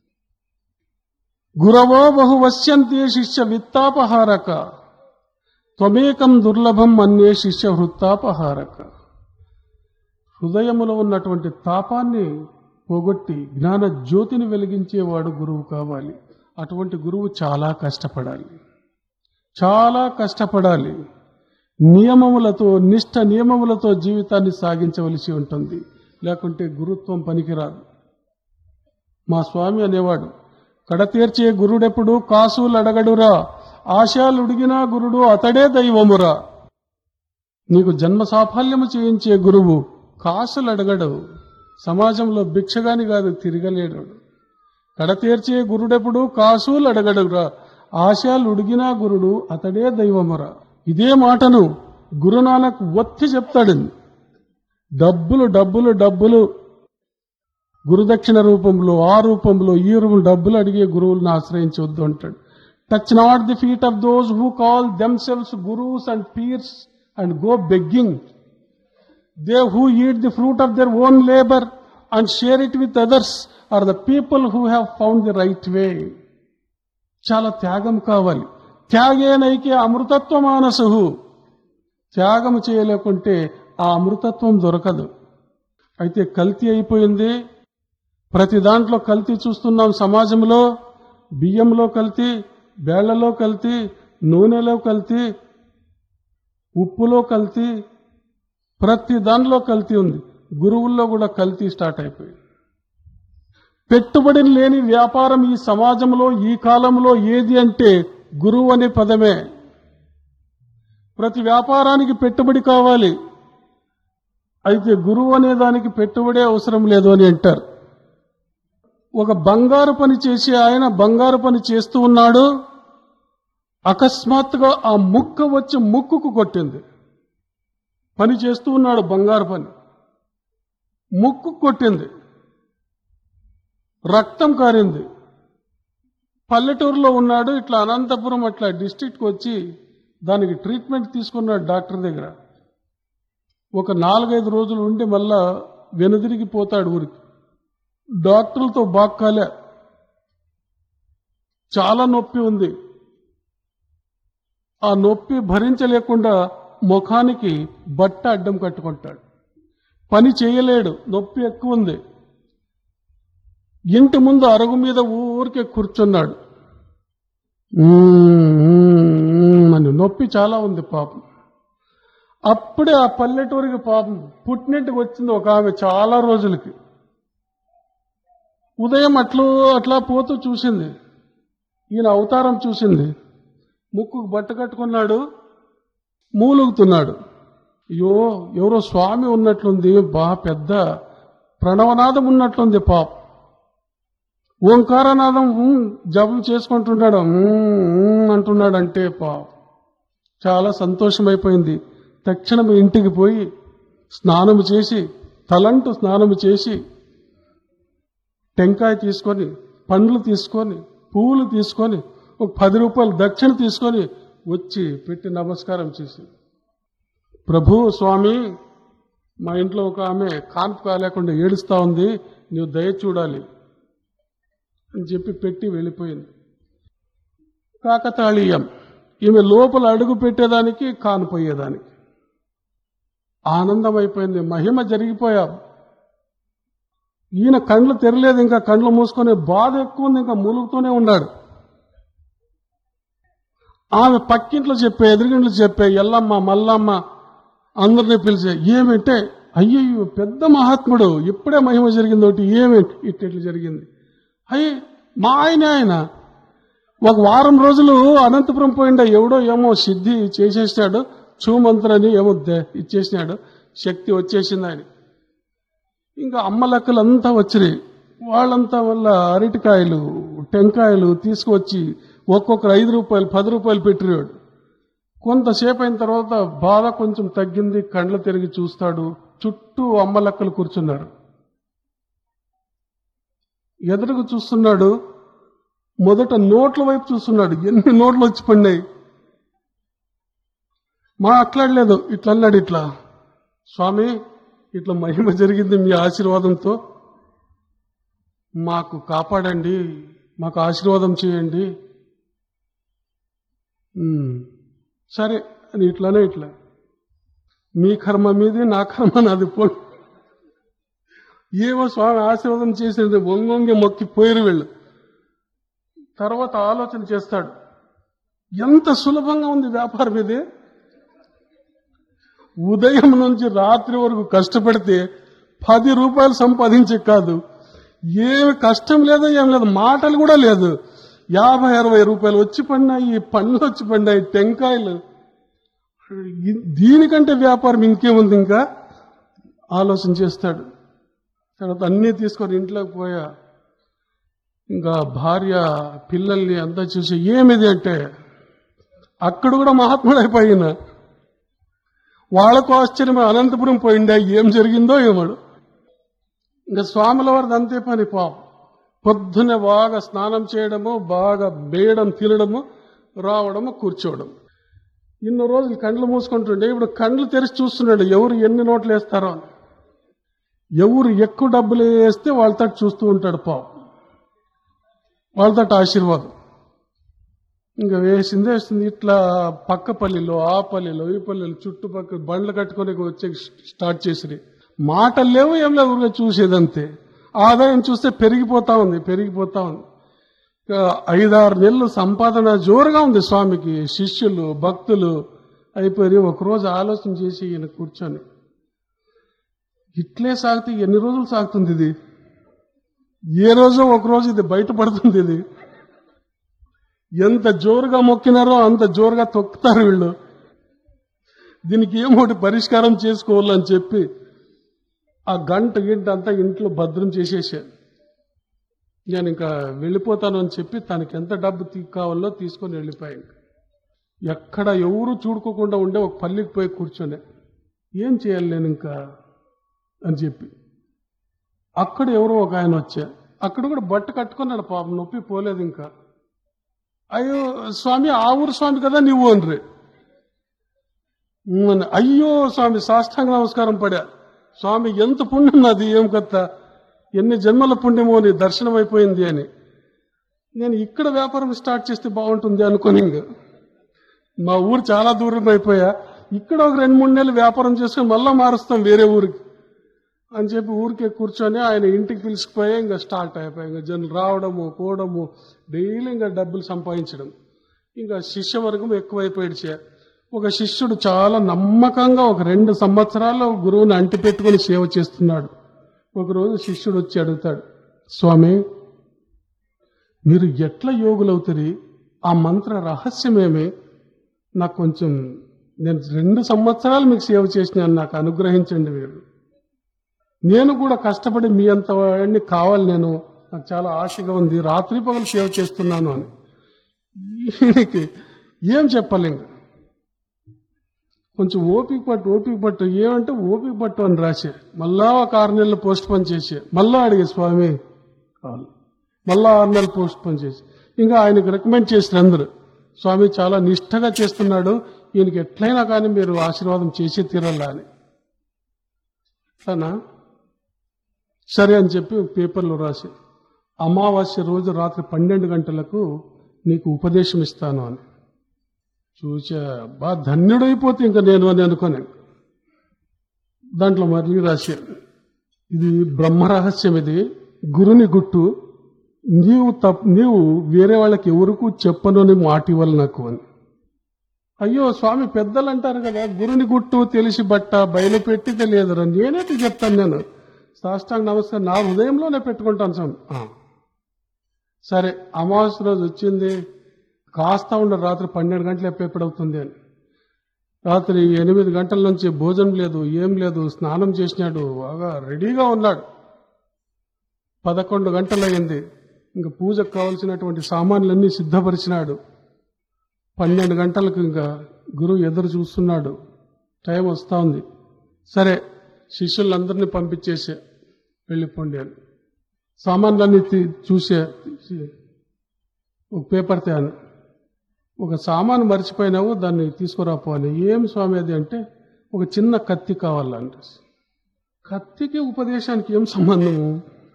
గురవో బహు వశ్యంతి శిష్య విత్తాపహారక త్వమేకం దుర్లభం అన్యే శిష్య వృత్తాపహారక హృదయములో ఉన్నటువంటి తాపాన్ని పోగొట్టి జ్ఞాన జ్యోతిని వెలిగించేవాడు గురువు కావాలి అటువంటి గురువు చాలా కష్టపడాలి చాలా కష్టపడాలి నియమములతో నిష్ట నియమములతో జీవితాన్ని సాగించవలసి ఉంటుంది లేకుంటే గురుత్వం పనికిరాదు మా స్వామి అనేవాడు కడతీర్చే గురుడెప్పుడు కాసులు అడగడురా ఆశాలుడిగినా గురుడు అతడే దైవమురా నీకు జన్మ సాఫల్యము చేయించే గురువు కాసులు అడగడు సమాజంలో భిక్షగాని కాదు తిరగలేడు కడతీర్చే గురుడెప్పుడు కాసులు అడగడురా ఆశాలు ఉడిగినా గురుడు అతడే దైవమురా ఇదే మాటను గురునానక్ ఒత్తి చెప్తాడు డబ్బులు డబ్బులు డబ్బులు గురుదక్షిణ రూపంలో ఆ రూపంలో ఈ రూపంలో డబ్బులు అడిగే గురువులను ఆశ్రయించవద్దు అంటాడు touch not the feet of those who call themselves gurus and pirs and go begging they who eat the fruit of their own labour and share it with others are the people who have found the right way చాలా త్యాగం కావాలి త్యాగేనైకే అమృతత్వ మానసు త్యాగం చేయలేకుంటే ఆ అమృతత్వం దొరకదు అయితే కల్తీ అయిపోయింది ప్రతి దాంట్లో కల్తీ చూస్తున్నాం సమాజంలో బియ్యంలో కల్తీ బేళ్లలో కల్తీ నూనెలో కల్తీ ఉప్పులో కల్తీ ప్రతి దానిలో కల్తీ ఉంది గురువుల్లో కూడా కల్తీ స్టార్ట్ అయిపోయింది పెట్టుబడి లేని వ్యాపారం ఈ సమాజంలో ఈ కాలంలో ఏది అంటే గురువు అనే పదమే ప్రతి వ్యాపారానికి పెట్టుబడి కావాలి అయితే గురువు అనే దానికి పెట్టుబడే అవసరం లేదు అని అంటారు ఒక బంగారు పని చేసి ఆయన బంగారు పని చేస్తూ ఉన్నాడు అకస్మాత్తుగా ఆ ముక్క వచ్చి ముక్కుకు కొట్టింది పని చేస్తూ ఉన్నాడు బంగారు పని ముక్కు కొట్టింది రక్తం కారింది పల్లెటూరులో ఉన్నాడు ఇట్లా అనంతపురం అట్లా డిస్ట్రిక్ట్కి వచ్చి దానికి ట్రీట్మెంట్ తీసుకున్నాడు డాక్టర్ దగ్గర ఒక నాలుగైదు రోజులు ఉండి మళ్ళా వెనుదిరిగి పోతాడు ఊరికి డాక్టర్లతో బాక్కాలే చాలా నొప్పి ఉంది ఆ నొప్పి భరించలేకుండా ముఖానికి బట్ట అడ్డం కట్టుకుంటాడు పని చేయలేడు నొప్పి ఎక్కువ ఉంది ఇంటి ముందు అరుగు మీద ఊరికే కూర్చున్నాడు మ్మ్, మ్మ్ అని నొప్పి చాలా ఉంది పాపం అప్పుడే ఆ పల్లెటూరికి పాపం పుట్టినట్టుకు వచ్చింది ఒక ఆమె చాలా రోజులకి ఉదయం అట్లు అట్లా పోతూ చూసింది ఈయన అవతారం చూసింది ముక్కుకు బట్ట కట్టుకున్నాడు మూలుగుతున్నాడు అయ్యో ఎవరో స్వామి ఉన్నట్లుంది బా పెద్ద ప్రణవనాదం ఉన్నట్లుంది పాప ఓంకారనాదం ఉమ్, జపం చేసుకుంటున్నాడు ఉమ్, ఉమ్ అంటున్నాడు అంటే పాప చాలా సంతోషమైపోయింది తక్షణం ఇంటికి పోయి స్నానము చేసి తలంటు స్నానము చేసి టెంకాయ తీసుకొని పండ్లు తీసుకొని పువ్వులు తీసుకొని ఒక పది రూపాయలు దక్షిణ తీసుకొని వచ్చి పెట్టి నమస్కారం చేసి ప్రభు స్వామి మా ఇంట్లో ఒక ఆమె కాన్పు కాలేకుండా ఏడుస్తా ఉంది నీవు దయ చూడాలి అని చెప్పి పెట్టి వెళ్ళిపోయింది కాకతాళీయం ఈమె లోపల అడుగు పెట్టేదానికి కానిపోయేదానికి ఆనందం అయిపోయింది మహిమ జరిగిపోయా ఈయన కండ్లు తెరలేదు ఇంకా కండ్లు మూసుకొని బాధ ఎక్కువ ఉంది ఇంకా మూలుగుతూనే ఉన్నాడు ఆమె పక్కింట్లో చెప్పే ఎదురుగింట్లో చెప్పే ఎల్లమ్మ మల్లమ్మ అందరినీ పిలిచే ఏమంటే అయ్యయ్యో పెద్ద మహాత్ముడు ఇప్పుడే మహిమ జరిగింది ఒకటి ఏమి ఇట్టిట్లు జరిగింది అయ్యి మా ఆయన ఆయన ఒక వారం రోజులు అనంతపురం పోయిండ ఎవడో ఏమో సిద్ధి చేసేసాడు చూమంత్రని ఏమో దే- ఇచ్చేసినాడు శక్తి వచ్చేసింది ఆయన ఇంకా అమ్మ లెక్కలంతా వచ్చినాయి వాళ్ళంతా వల్ల అరటికాయలు టెంకాయలు తీసుకువచ్చి ఒక్కొక్కరు ఐదు రూపాయలు పది రూపాయలు పెట్టినాడు కొంతసేపు అయిన తర్వాత బాధ కొంచెం తగ్గింది కండ్లు తిరిగి చూస్తాడు చుట్టూ అమ్మ లెక్కలు కూర్చున్నారు ఎదురుకు చూస్తున్నాడు మొదట నోట్ల వైపు చూస్తున్నాడు ఎన్ని నోట్లు వచ్చి పడినాయి మాట్లాడలేదు ఇట్లా అన్నాడు ఇట్లా స్వామి ఇట్లా మహిమ జరిగింది మీ ఆశీర్వాదంతో మాకు కాపాడండి మాకు ఆశీర్వాదం చేయండి "ఉమ్, సరే అని ఇట్లానే ఇట్లా మీ కర్మ మీది నా కర్మ నాది పో ఏమో స్వామి ఆశీర్వాదం చేసేది వంగొంగి మొక్కి పోయిరు వీళ్ళు తర్వాత ఆలోచన చేస్తాడు ఎంత సులభంగా ఉంది వ్యాపారం ఇది ఉదయం నుంచి రాత్రి వరకు కష్టపడితే పది రూపాయలు సంపాదించే కాదు ఏమి కష్టం లేదు ఏం లేదు మాటలు కూడా లేదు యాభై అరవై రూపాయలు వచ్చి పడినాయి పండ్లు వచ్చి పడినాయి టెంకాయలు ఇ- దీనికంటే వ్యాపారం ఇంకేముంది ఇంకా ఆలోచన చేస్తాడు తర్వాత అన్నీ తీసుకొని ఇంట్లోకి పోయా ఇంకా భార్య పిల్లల్ని అంతా చూసి ఏమిది అంటే అక్కడ కూడా మహాత్ముడు అయిపోయిన వాళ్ళకు ఆశ్చర్యం అనంతపురం పోయిందా ఏం జరిగిందో ఏమడు ఇంకా స్వాముల వారిది అంతే పని పాపం పొద్దున బాగా స్నానం చేయడము బాగా వేయడం తినడము రావడము కూర్చోవడం ఇన్ని రోజులు కండ్లు మూసుకుంటుండే ఇప్పుడు కండ్లు తెరిచి చూస్తున్నాడు ఎవరు ఎన్ని నోట్లు వేస్తారో అని ఎవరు ఎక్కువ డబ్బులు వేస్తే వాళ్ళతో చూస్తూ ఉంటాడు పాపం వాళ్ళతో ఆశీర్వాదం ఇంకా వేసింది వేసింది ఇట్లా పక్క పల్లిలో ఆ పల్లిలో ఈ పల్లెలో చుట్టుపక్కల బండ్లు కట్టుకొని వచ్చే స్టార్ట్ చేసిరి మాటలు లేవు ఏం లేవు ఊరికే చూసేదంతే ఆదాయం చూస్తే పెరిగిపోతా ఉంది పెరిగిపోతా ఉంది ఇక ఐదారు నెలలు సంపాదన జోరుగా ఉంది స్వామికి శిష్యులు భక్తులు అయిపోయి ఒకరోజు ఆలోచన చేసి ఈయన కూర్చొని ఇట్లే సాగితే ఎన్ని రోజులు సాగుతుంది ఇది ఏ రోజో ఒక రోజు ఇది బయటపడుతుంది ఇది ఎంత జోరుగా మొక్కినారో అంత జోరుగా తొక్కుతారు వీళ్ళు దీనికి ఏమోటి పరిష్కారం చేసుకోవాలని చెప్పి ఆ గంట గింట అంతా ఇంట్లో భద్రం చేసేసాను నేను ఇంకా వెళ్ళిపోతాను అని చెప్పి తనకి ఎంత డబ్బు తీ- కావాలో తీసుకొని వెళ్ళిపోయాను ఎక్కడ ఎవరు చూడుకోకుండా ఉండే ఒక పల్లికి పోయి కూర్చొని ఏం చేయాలి నేను ఇంకా అని చెప్పి అక్కడ ఎవరో ఒక ఆయన వచ్చా అక్కడ కూడా బట్ట కట్టుకున్నాడు పాపం నొప్పి పోలేదు ఇంకా అయ్యో స్వామి ఆ ఊరు స్వామి కదా నీవు అనరు ఉమ్, అయ్యో స్వామి సాష్టాంగ నమస్కారం పడా స్వామి ఎంత పుణ్యం నాది ఏం కథ ఎన్ని జన్మల పుణ్యమో నీ దర్శనం అయిపోయింది అని నేను ఇక్కడ వ్యాపారం స్టార్ట్ చేస్తే బాగుంటుంది అనుకోని ఇంక మా ఊరు చాలా దూరం అయిపోయా ఇక్కడ ఒక రెండు మూడు నెలలు వ్యాపారం చేసుకుని మళ్ళా మారుస్తాం వేరే ఊరికి అని చెప్పి ఊరికే కూర్చొని ఆయన ఇంటికి పిలిచిపోయి ఇంకా స్టార్ట్ అయిపోయి ఇంకా జనం రావడము పోవడము డైలీ ఇంకా డబ్బులు సంపాదించడం ఇంకా శిష్య వర్గం ఎక్కువైపోయాడు చే ఒక శిష్యుడు చాలా నమ్మకంగా ఒక రెండు సంవత్సరాలు గురువుని అంటి పెట్టుకుని సేవ చేస్తున్నాడు ఒకరోజు శిష్యుడు వచ్చి అడుగుతాడు స్వామి మీరు ఎట్లా యోగులవుతారు ఆ మంత్ర రహస్యమేమి నాకు కొంచెం నేను రెండు సంవత్సరాలు మీకు సేవ చేసినాను నాకు అనుగ్రహించండి మీరు నేను కూడా కష్టపడి మీ అంత వాడిని కావాలి నేను నాకు చాలా ఆశగా ఉంది రాత్రి పగలు సేవ చేస్తున్నాను అని ఈయనకి ఏం చెప్పాలి ఇంకా కొంచెం ఓపిక పట్టు ఓపిక పట్టు ఏమంటే ఓపిక పట్టు అని రాసే మళ్ళా ఒక ఆరు నెలలు పోస్ట్ పోన్ చేసే మళ్ళా అడిగే స్వామి కావాలి మళ్ళా ఆరు నెలలు పోస్ట్ పోన్ చేసి ఇంకా ఆయనకు రికమెండ్ చేసిన అందరూ స్వామి చాలా నిష్ఠగా చేస్తున్నాడు ఈయనకి ఎట్లయినా కానీ మీరు ఆశీర్వాదం చేసే తీరాలా అని అట్లనా సరే అని చెప్పి ఒక పేపర్లో రాసి అమావాస్య రోజు రాత్రి పన్నెండు గంటలకు నీకు ఉపదేశం ఇస్తాను అని చూసా బా ధన్యుడైపోతే ఇంకా నేను అని అనుకోని దాంట్లో మళ్ళీ రాశా ఇది బ్రహ్మ రహస్యం ఇది గురుని గుట్టు నీవు తప్ నీవు వేరే వాళ్ళకి ఎవరికి చెప్పను అని మాట ఇవ్వాలి నాకు అని అయ్యో స్వామి పెద్దలు అంటారు కదా గురుని గుట్టు తెలిసి బట్ట బయలు పెట్టి తెలియదురా నేనేటి చెప్తాను నేను సాష్టాంగ నమస్కారం నా హృదయంలోనే పెట్టుకుంటాను స్వామి "ఆ." సరే అమావాస్య రోజు వచ్చింది కాస్తా ఉండ రాత్రి పన్నెండు గంటలు ఎప్పుడవుతుంది అని రాత్రి ఎనిమిది గంటల నుంచి భోజనం లేదు ఏం లేదు స్నానం చేసినాడు బాగా రెడీగా ఉన్నాడు పదకొండు గంటలు అయింది ఇంకా పూజకు కావలసినటువంటి సామాన్లన్నీ సిద్ధపరిచినాడు పన్నెండు గంటలకు ఇంకా గురువు ఎదురు చూస్తున్నాడు టైం వస్తా ఉంది సరే శిష్యులందరినీ పంపించేసే వెళ్ళిపోండి అని సామాన్లన్నీ తీ- చూసే తీసి ఒక పేపర్ తేను ఒక సామాను మర్చిపోయినావు దాన్ని తీసుకురాపో అని ఏం స్వామి అది అంటే ఒక చిన్న కత్తి కావాలంట కత్తికి ఉపదేశానికి ఏం సంబంధము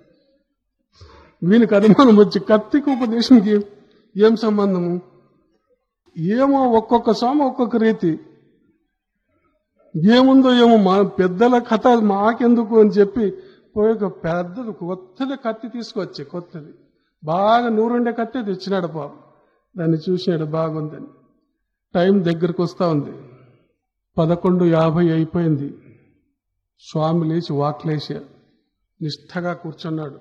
వీనికి అనుమానం వచ్చి కత్తికి ఉపదేశానికి ఏం సంబంధము ఏమో ఒక్కొక్క స్వామి ఒక్కొక్క రీతి ఏముందో ఏమో మా పెద్దల కథ మాకెందుకు అని చెప్పి పోయి ఒక పెద్దది కొత్తది కత్తి తీసుకొచ్చి కొత్తది బాగా నూరుండే కత్తి తెచ్చినాడు పాప దాన్ని చూసినాడు బాగుందని టైం దగ్గరకు వస్తా ఉంది పదకొండు యాభై అయిపోయింది స్వామి లేచి వాక్లేసా నిష్ఠగా కూర్చున్నాడు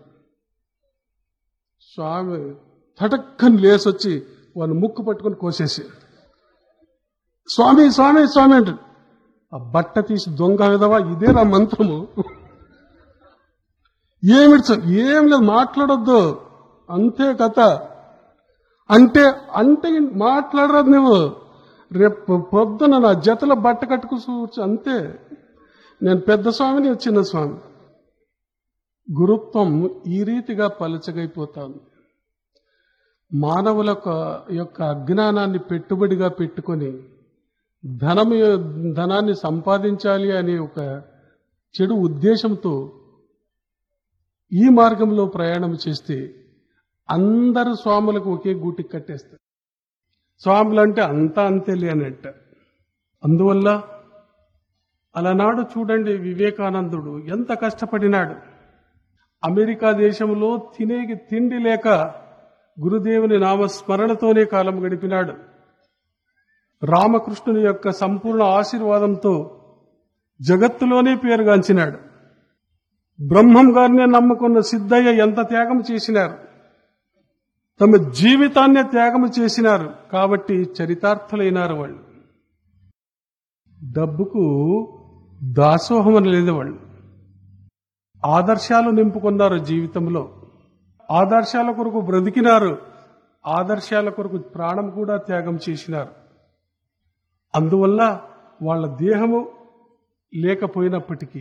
స్వామి తటక్కని లేసొచ్చి వాని ముక్కు పట్టుకొని కోసేసి స్వామి స్వామి స్వామి అంటాడు ఆ బట్ట తీసి దొంగ విధవా ఇదే నా మంత్రము ఏమిటి సార్ ఏం లేదు మాట్లాడొద్దు అంతే కథ అంటే అంటే మాట్లాడరాదు నువ్వు రేపు పొద్దున నా జతల బట్ట కట్టుకు కూర్చో అంతే నేను పెద్ద స్వామిని చిన్న స్వామి గురుత్వం ఈ రీతిగా పలచగైపోతాను మానవుల యొక్క అజ్ఞానాన్ని పెట్టుబడిగా పెట్టుకొని ధనం ధనాన్ని సంపాదించాలి అనే ఒక చెడు ఉద్దేశంతో ఈ మార్గంలో ప్రయాణం చేస్తే అందరు స్వాములకు ఒకే గూటికి కట్టేస్తారు స్వాములు అంటే అంతా అంతేలే అన్నట్ట అందువల్ల అలనాడు చూడండి వివేకానందుడు ఎంత కష్టపడినాడు అమెరికా దేశంలో తినేకి తిండి లేక గురుదేవుని నామస్మరణతోనే కాలం గడిపినాడు రామకృష్ణుని యొక్క సంపూర్ణ ఆశీర్వాదంతో జగత్తులోనే పేరుగాంచినాడు బ్రహ్మం గారినే నమ్ముకున్న సిద్ధయ్య ఎంత త్యాగం చేసినారు తమ జీవితాన్నే త్యాగం చేసినారు కాబట్టి చరితార్థులైనారు వాళ్ళు డబ్బుకు దాసోహం లేదు వాళ్ళు ఆదర్శాలు నింపుకున్నారు జీవితంలో ఆదర్శాల కొరకు బ్రతికినారు ఆదర్శాల కొరకు ప్రాణం కూడా త్యాగం చేసినారు అందువల్ల వాళ్ళ దేహము లేకపోయినప్పటికీ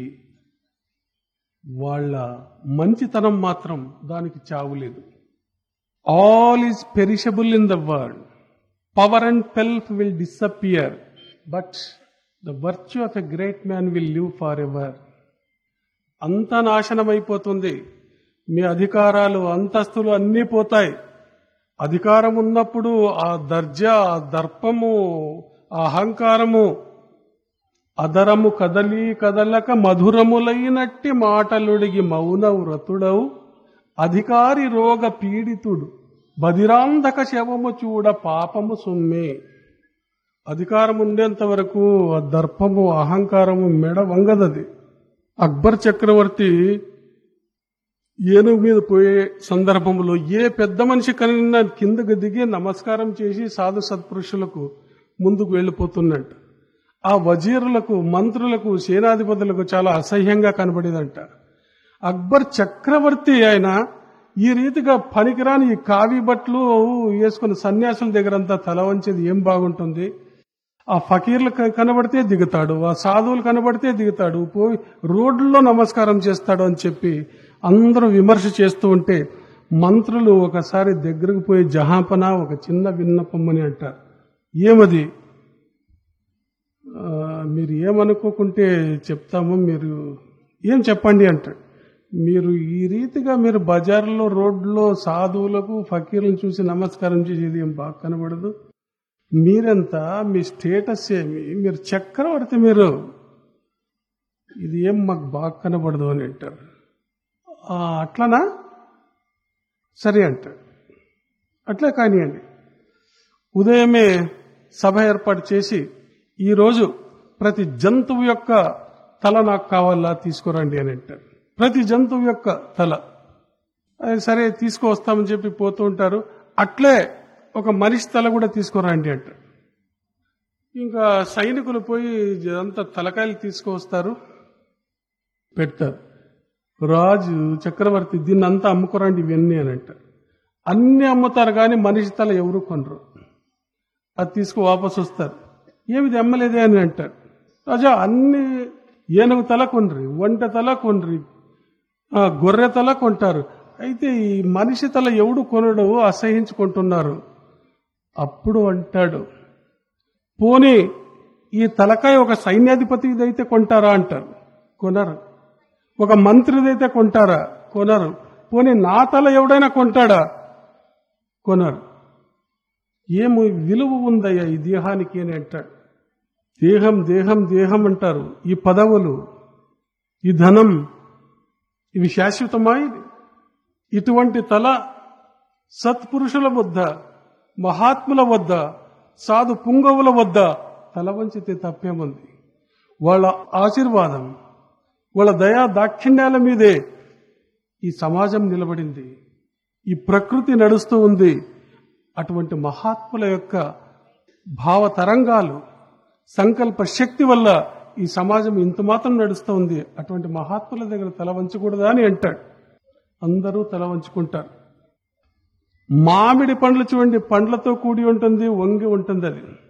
వాళ్ళ మంచితనం మాత్రం దానికి చావులేదు all is perishable in the world power and pelf will disappear but the virtue of a great man will live for ever అంతా నాశనమైపోతుంది మీ అధికారాలు అంతస్తులు అన్నీ పోతాయి అధికారం ఉన్నప్పుడు ఆ దర్జా ఆ దర్పము ఆ అహంకారము అదరము కదలి కదలక మధురములైనట్టి మాటలుడిగి మౌన వ్రతుడవు అధికారి రోగ పీడితుడు బదిరాంధక శవము చూడ పాపము సొమ్మే అధికారం ఉండేంత వరకు ఆ దర్పము అహంకారము మెడ వంగదది అక్బర్ చక్రవర్తి ఏనుగు మీద పోయే సందర్భంలో ఏ పెద్ద మనిషి కనిన కిందకు దిగి నమస్కారం చేసి సాధు సత్పురుషులకు ముందుకు వెళ్ళిపోతున్నట్ట ఆ వజీరులకు మంత్రులకు సేనాధిపతులకు చాలా అసహ్యంగా కనబడేదంట అక్బర్ చక్రవర్తి ఆయన ఈ రీతిగా పనికిరాని ఈ కావి బట్టలు వేసుకుని సన్యాసుల దగ్గరంతా తల వంచేది ఏం బాగుంటుంది ఆ ఫకీర్లు క- కనబడితే దిగుతాడు ఆ సాధువులు కనబడితే దిగుతాడు పోయి రోడ్లలో నమస్కారం చేస్తాడు అని చెప్పి అందరూ విమర్శ చేస్తూ ఉంటే మంత్రులు ఒకసారి దగ్గరకు పోయి జహాపన ఒక చిన్న విన్నపమ్మని అంటారు ఏమది ఆ, మీరు ఏమనుకోకుంటే చెప్తాము మీరు ఏం చెప్పండి అంటాడు మీరు ఈ రీతిగా మీరు బజార్లో రోడ్లో సాధువులకు ఫకీర్లను చూసి నమస్కారం చేసేది ఏం బాగా కనబడదు మీరెంత మీ స్టేటస్ ఏమి మీరు చక్రవర్తి మీరు ఇది ఏం మాకు బాగా కనబడదు అని అంటారు "ఆ, అట్లనా సరే అంటాడు అట్లే కానివ్వండి ఉదయమే సభ ఏర్పాటు చేసి ఈరోజు ప్రతి జంతువు యొక్క తల నాకు కావాలా తీసుకురండి అని అంటారు ప్రతి జంతువు యొక్క తల అది సరే తీసుకువస్తామని చెప్పి పోతూ ఉంటారు అట్లే ఒక మనిషి తల కూడా తీసుకురండి అంటారు ఇంకా సైనికులు పోయి అంత తలకాయలు తీసుకువస్తారు పెడతారు రాజు చక్రవర్తి దీన్ని అంతా అమ్ముకోరండి ఇవన్నీ అని అంటారు అన్ని అమ్ముతారు కానీ మనిషి తల ఎవరు కొనరు అది తీసుకు వాపసు వస్తారు ఏమిది అమ్మలేదే అని అంటారు రాజా అన్ని ఏనుగు తల కొనరి వంట తల కొనరి ఆ, గొర్రె తల కొంటారు అయితే ఈ మనిషి తల ఎవడు కొనడు అసహించుకుంటున్నారు అప్పుడు అంటాడు పోనీ ఈ తలకాయ ఒక సైన్యాధిపతిదైతే కొంటారా అంటారు కొనరు ఒక మంత్రిదైతే కొంటారా కొనరు పోనీ నా తల ఎవడైనా కొంటాడా కొనరు ఏము విలువ ఉందయ్యా ఈ దేహానికి అని అంటాడు దేహం దేహం దేహం అంటారు ఈ పదవులు ఈ ధనం ఇవి శాశ్వతమా ఇది ఇటువంటి తల సత్పురుషుల వద్ద మహాత్ముల వద్ద సాధు పుంగవుల వద్ద తల వంచితే తప్పేముంది వాళ్ళ ఆశీర్వాదం వాళ్ళ దయా దాక్షిణ్యాల మీదే ఈ సమాజం నిలబడింది ఈ ప్రకృతి నడుస్తూ ఉంది అటువంటి మహాత్ముల యొక్క భావ తరంగాలు సంకల్ప శక్తి వల్ల ఈ సమాజం ఇంత మాత్రం నడుస్తూ ఉంది అటువంటి మహాత్ముల దగ్గర తల వంచకూడదా అని అంటాడు అందరూ తల వంచుకుంటారు మామిడి పండ్లు చూడండి పండ్లతో కూడి ఉంటుంది వంగి ఉంటుంది అది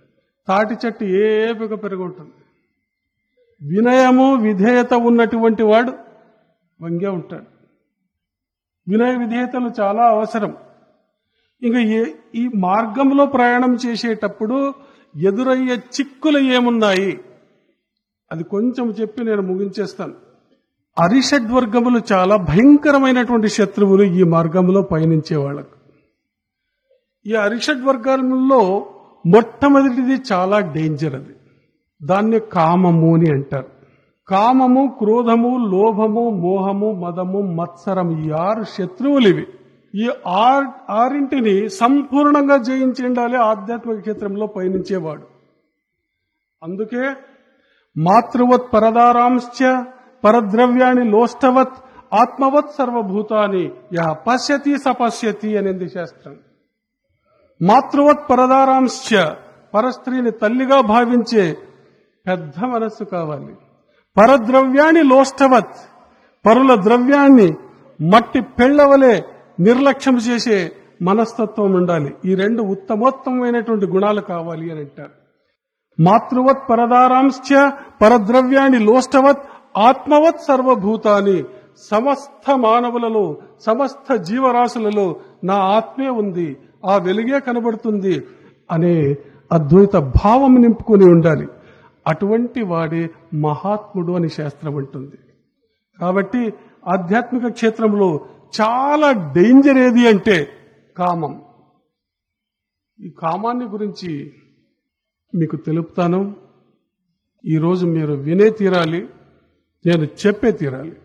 తాటి చెట్టు ఏపుగా పెరుగుంటుంది వినయము విధేయత ఉన్నటువంటి వాడు వంగే ఉంటాడు వినయ విధేయతలు చాలా అవసరం ఇంకా ఏ ఈ మార్గంలో ప్రయాణం చేసేటప్పుడు ఎదురయ్యే చిక్కులు ఏమున్నాయి అది కొంచెం చెప్పి నేను ముగించేస్తాను అరిషడ్వర్గములు చాలా భయంకరమైనటువంటి శత్రువులు ఈ మార్గంలో పయనించే వాళ్ళకు ఈ అరిషడ్వర్గాలలో మొట్టమొదటిది చాలా డేంజర్ అది దాన్ని కామము అని అంటారు కామము క్రోధము లోభము మోహము మదము మత్సరం ఈ ఆరు శత్రువులు ఇవి ఈ ఆర్ ఆరింటిని సంపూర్ణంగా జయించి ఉండాలి ఆధ్యాత్మిక క్షేత్రంలో పయనించేవాడు అందుకే మాతృవత్ పరదారాంశ్చ పరద్రవ్యాన్ని లోష్టవత్ ఆత్మవత్ సర్వభూతాన్ని యహ పశ్యతి సపశ్యతి అనేది శాస్త్రం మాతృవత్ పరదారాంశ్చ పరస్త్రీని తల్లిగా భావించే పెద్ద మనస్సు కావాలి పరద్రవ్యాన్ని లోష్టవత్ పరుల ద్రవ్యాన్ని మట్టి పెళ్లవలే నిర్లక్ష్యం చేసే మనస్తత్వం ఉండాలి ఈ రెండు ఉత్తమోత్తమైనటువంటి గుణాలు కావాలి అని అంటారు మాతృవత్ పరదారాంశ్చ పరద్రవ్యాన్ని లోష్టవత్ ఆత్మవత్ సర్వభూతాన్ని సమస్త మానవులలో సమస్త జీవరాశులలో నా ఆత్మే ఉంది ఆ వెలుగే కనబడుతుంది అనే అద్వైత భావం నింపుకొని ఉండాలి అటువంటి వాడే మహాత్ముడు అని శాస్త్రం అంటుంది కాబట్టి ఆధ్యాత్మిక క్షేత్రంలో చాలా డేంజర్ ఏది అంటే కామం ఈ కామాన్ని గురించి మీకు తెలుపుతాను ఈరోజు మీరు వినే తీరాలి నేను చెప్పే తీరాలి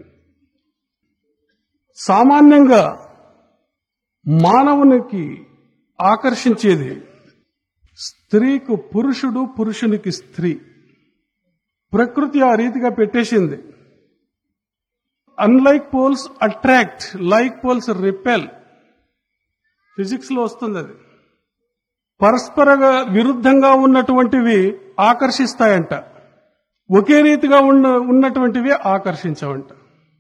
సామాన్యంగా మానవునికి ఆకర్షించేది స్త్రీకు పురుషుడు పురుషునికి స్త్రీ ప్రకృతి ఆ రీతిగా పెట్టేసింది unlike poles attract like poles repel physics లో వస్తుంది అది పరస్పరగా విరుద్ధంగా ఉన్నటువంటివి ఆకర్షిస్తాయంట ఒకే రీతిగా ఉన్న ఉన్నటువంటివి ఆకర్షించవంట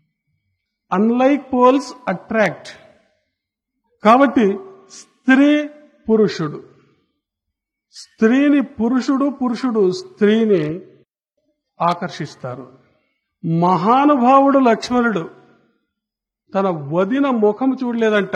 అన్లైక్ పోల్స్ అట్రాక్ట్ కాబట్టి స్త్రీ పురుషుడు స్త్రీని పురుషుడు పురుషుడు స్త్రీని ఆకర్షిస్తారు మహానుభావుడు లక్ష్మణుడు తన వదిన ముఖం చూడలేదంట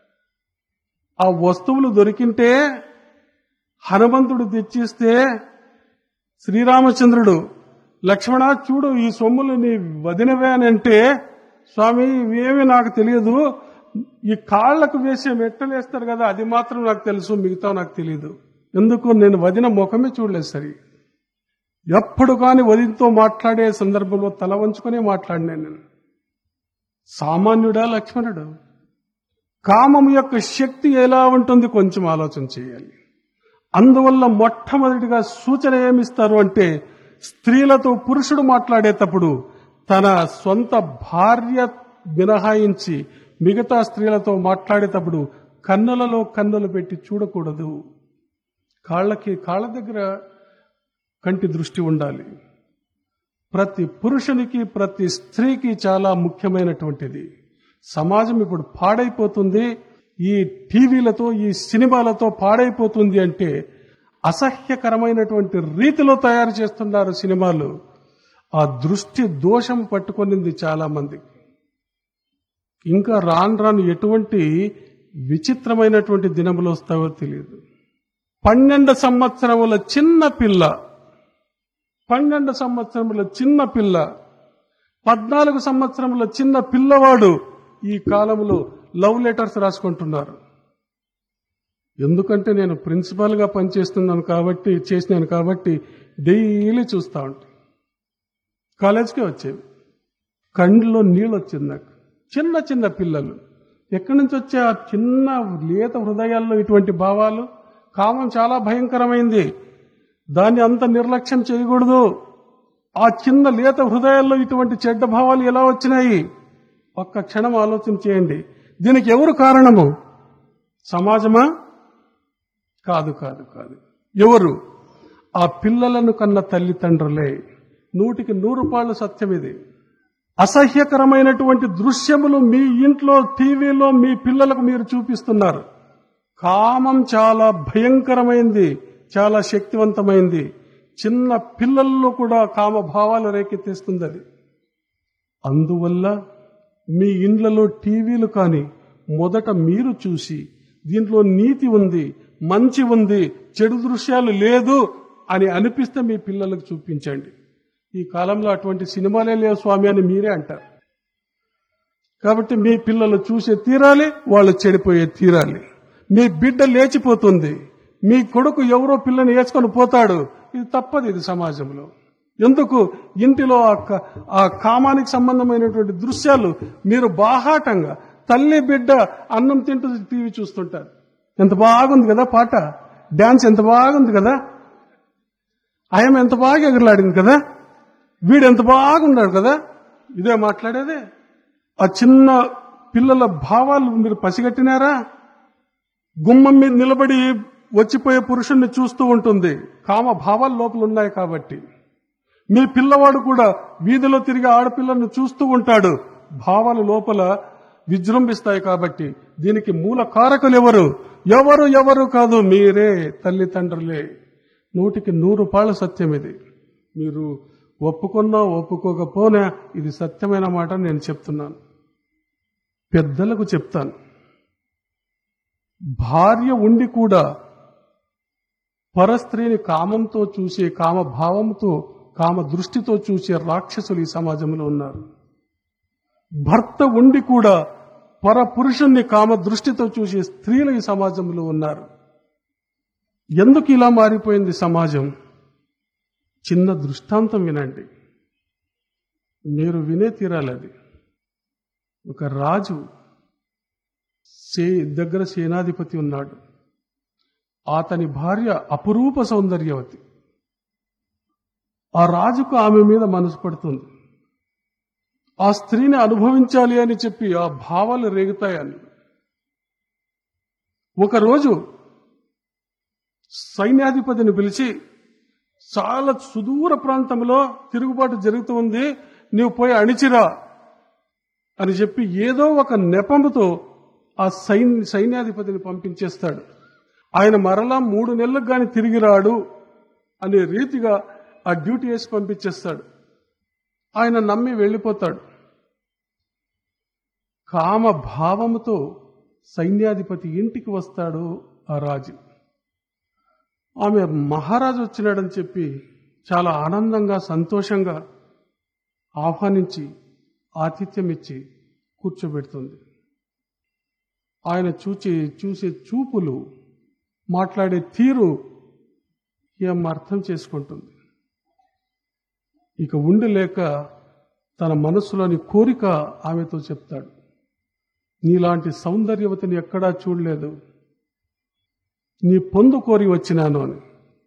ఆ వస్తువులు దొరికింటే హనుమంతుడు తెచ్చిస్తే శ్రీరామచంద్రుడు లక్ష్మణ చూడు ఈ సొమ్ములు నీ వదినవే అని అంటే స్వామి ఇవేమి నాకు తెలియదు ఈ కాళ్లకు వేసే మెట్టలు వేస్తారు కదా అది మాత్రం నాకు తెలుసు మిగతా నాకు తెలియదు ఎందుకు నేను వదిన ముఖమే చూడలేదు సరి ఎప్పుడు కాని వదినతో మాట్లాడే సందర్భంలో తల వంచుకొని మాట్లాడినాను నేను సామాన్యుడా లక్ష్మణుడు కామం యొక్క శక్తి ఎలా ఉంటుంది కొంచెం ఆలోచన చేయాలి అందువల్ల మొట్టమొదటిగా సూచన ఏమిస్తారు అంటే స్త్రీలతో పురుషుడు మాట్లాడేటప్పుడు తన సొంత భార్య మినహాయించి మిగతా స్త్రీలతో మాట్లాడేటప్పుడు కన్నులలో కన్నులు పెట్టి చూడకూడదు కాళ్ళకి కాళ్ళ దగ్గర కంటి దృష్టి ఉండాలి ప్రతి పురుషునికి ప్రతి స్త్రీకి చాలా ముఖ్యమైనటువంటిది సమాజం ఇప్పుడు పాడైపోతుంది ఈ టీవీలతో ఈ సినిమాలతో పాడైపోతుంది అంటే అసహ్యకరమైనటువంటి రీతిలో తయారు చేస్తున్నారు సినిమాలు ఆ దృష్టి దోషం పట్టుకొనింది చాలా మందికి ఇంకా రాను రాను ఎటువంటి విచిత్రమైనటువంటి దినములు వస్తావో తెలియదు పన్నెండు సంవత్సరముల చిన్న పిల్ల పన్నెండు సంవత్సరముల చిన్న పిల్ల పద్నాలుగు సంవత్సరముల చిన్న పిల్లవాడు ఈ కాలంలో లవ్ లెటర్స్ రాసుకుంటున్నారు ఎందుకంటే నేను ప్రిన్సిపాల్గా పనిచేస్తున్నాను కాబట్టి చేసినాను కాబట్టి డైలీ చూస్తూ ఉంటాను కాలేజ్కే వచ్చేవి కండ్లో నీళ్ళు వచ్చింది నాకు చిన్న చిన్న పిల్లలు ఎక్కడి నుంచి వచ్చే ఆ చిన్న లేత హృదయాల్లో ఇటువంటి భావాలు కామం చాలా భయంకరమైంది దాన్ని అంత నిర్లక్ష్యం చేయకూడదు ఆ చిన్న లేత హృదయాల్లో ఇటువంటి చెడ్డ భావాలు ఎలా వచ్చినాయి ఒక్క క్షణం ఆలోచన చేయండి దీనికి ఎవరు కారణము సమాజమా కాదు కాదు కాదు ఎవరు ఆ పిల్లలను కన్న తల్లిదండ్రులే నూటికి నూరు పాళ్ళు సత్యం ఇది అసహ్యకరమైనటువంటి దృశ్యములు మీ ఇంట్లో టీవీలో మీ పిల్లలకు మీరు చూపిస్తున్నారు కామం చాలా భయంకరమైంది చాలా శక్తివంతమైంది చిన్న పిల్లల్లో కూడా కామభావాలు రేకెత్తిస్తుంది అది అందువల్ల మీ ఇండ్లలో టీవీలు కానీ మొదట మీరు చూసి దీంట్లో నీతి ఉంది మంచి ఉంది చెడు దృశ్యాలు లేదు అని అనిపిస్తే మీ పిల్లలకు చూపించండి ఈ కాలంలో అటువంటి సినిమాలే లేవు స్వామి అని మీరే అంటారు కాబట్టి మీ పిల్లలు చూసే తీరాలి వాళ్ళు చెడిపోయే తీరాలి మీ బిడ్డ లేచిపోతుంది మీ కొడుకు ఎవరో పిల్లని వేసుకొని పోతాడు ఇది తప్పదు ఇది సమాజంలో ఎందుకు ఇంటిలో ఆ క- ఆ కామానికి సంబంధమైనటువంటి దృశ్యాలు మీరు బాహాటంగా తల్లి బిడ్డ అన్నం తింటూ టీవీ చూస్తుంటారు ఎంత బాగుంది కదా పాట డాన్స్ ఎంత బాగుంది కదా ఆయన ఎంత బాగా ఎగరలాడింది కదా వీడు ఎంత బాగున్నాడు కదా ఇదే మాట్లాడేదే ఆ చిన్న పిల్లల భావాలు మీరు పసిగట్టినారా గుమ్మం మీద నిలబడి వచ్చిపోయే పురుషుణ్ణి చూస్తూ ఉంటుంది కామ భావాలు లోపల ఉన్నాయి కాబట్టి మీ పిల్లవాడు కూడా వీధిలో తిరిగి ఆడపిల్లను చూస్తూ ఉంటాడు భావాలు లోపల విజృంభిస్తాయి కాబట్టి దీనికి మూల కారకులు ఎవరు ఎవరు ఎవరు కాదు మీరే తల్లిదండ్రులే నూటికి నూరు పాళ్ళ సత్యం ఇది మీరు ఒప్పుకున్నా ఒప్పుకోకపోనా ఇది సత్యమైన మాట నేను చెప్తున్నాను పెద్దలకు చెప్తాను భార్య ఉండి కూడా పరస్త్రీని కామంతో చూసే కామ భావంతో కామ దృష్టితో చూసే రాక్షసులు ఈ సమాజంలో ఉన్నారు భర్త ఉండి కూడా పర పురుషుణ్ణి కామ దృష్టితో చూసే స్త్రీలు ఈ సమాజంలో ఉన్నారు ఎందుకు ఇలా మారిపోయింది సమాజం చిన్న దృష్టాంతం వినండి మీరు వినే తీరాలి అది ఒక రాజు సే దగ్గర సేనాధిపతి ఉన్నాడు అతని భార్య అపురూప సౌందర్యవతి ఆ రాజుకు ఆమె మీద మనసు పడుతుంది ఆ స్త్రీని అనుభవించాలి అని చెప్పి ఆ భావాలు రేగుతాయని ఒకరోజు సైన్యాధిపతిని పిలిచి చాలా సుదూర ప్రాంతంలో తిరుగుబాటు జరుగుతూ ఉంది నీవు పోయి అణిచిరా అని చెప్పి ఏదో ఒక నెపముతో ఆ సైన్ సైన్యాధిపతిని పంపించేస్తాడు ఆయన మరలా మూడు నెలలకు గాని తిరిగి రాడు అనే రీతిగా ఆ డ్యూటీ వేసి పంపించేస్తాడు ఆయన నమ్మి వెళ్ళిపోతాడు కామ భావముతో సైన్యాధిపతి ఇంటికి వస్తాడు ఆ రాజు ఆమె మహారాజు వచ్చినాడని చెప్పి చాలా ఆనందంగా సంతోషంగా ఆహ్వానించి ఆతిథ్యం ఇచ్చి కూర్చోబెడుతుంది ఆయన చూచే చూసే చూపులు మాట్లాడే తీరు ఏం అర్థం చేసుకుంటుంది ఇక ఉండి లేక తన మనసులోని కోరిక ఆమెతో చెప్తాడు నీలాంటి సౌందర్యవతిని ఎక్కడా చూడలేదు నీ పొందు కోరి వచ్చినాను అని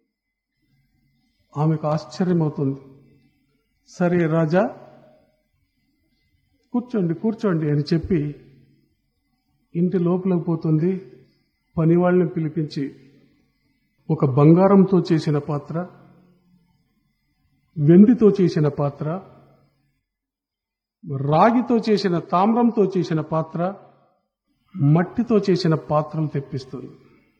ఆమెకు ఆశ్చర్యమవుతుంది సరే రాజా కూర్చోండి కూర్చోండి అని చెప్పి ఇంటి లోపలికి పోతుంది పనివాళ్ళని పిలిపించి ఒక బంగారంతో చేసిన పాత్ర వెండితో చేసిన పాత్ర రాగితో చేసిన తామ్రంతో చేసిన పాత్ర మట్టితో చేసిన పాత్రలు తెప్పిస్తుంది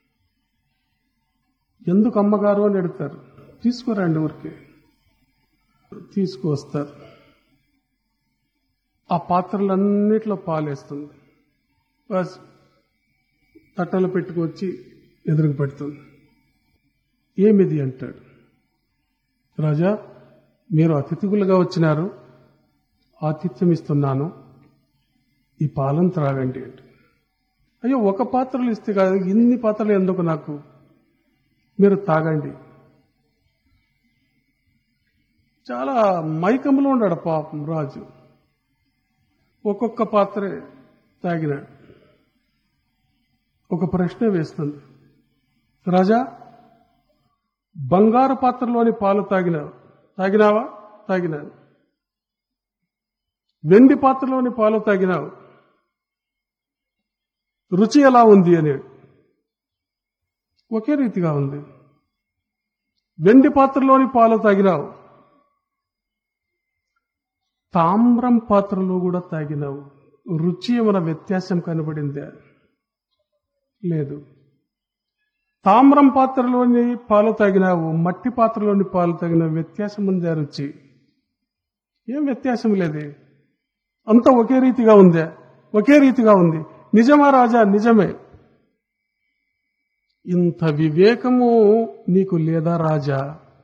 ఎందుకు అమ్మగారు అని అడుగుతారు తీసుకురండి ఊరికే తీసుకువస్తారు ఆ పాత్రలన్నిట్లో పాలేస్తుంది బస్ తట్టలు పెట్టుకొచ్చి ఎదురుకు పెడుతుంది ఏమిది అంటాడు రాజా మీరు అతిథులుగా వచ్చినారు ఆతిథ్యం ఇస్తున్నాను ఈ పాలన త్రాగండి అంటే అయ్యో ఒక పాత్రలు ఇస్తే కాదు ఇన్ని పాత్రలు ఎందుకు నాకు మీరు తాగండి చాలా మైకంలో ఉన్నాడు పాపం రాజు ఒక్కొక్క పాత్రే తాగినాడు ఒక ప్రశ్న వేస్తుంది రాజా బంగారు పాత్రలోని పాలు తాగినావు తాగినావా తాగినాను వెండి పాత్రలోని పాలు తాగినావు రుచి ఎలా ఉంది అని ఒకే రీతిగా ఉంది వెండి పాత్రలోని పాలు తాగినావు తామ్రం పాత్రలో కూడా తాగినావు రుచి ఏమైనా వ్యత్యాసం కనబడిందా లేదు తామ్రం పాత్రలోని పాలు తాగినావు మట్టి పాత్రలోని పాలు తాగిన వ్యత్యాసం ఉంది ఆ రుచి ఏం వ్యత్యాసం లేదే అంతా ఒకే రీతిగా ఉందే ఒకే రీతిగా ఉంది నిజమా రాజా నిజమే ఇంత వివేకము నీకు లేదా రాజా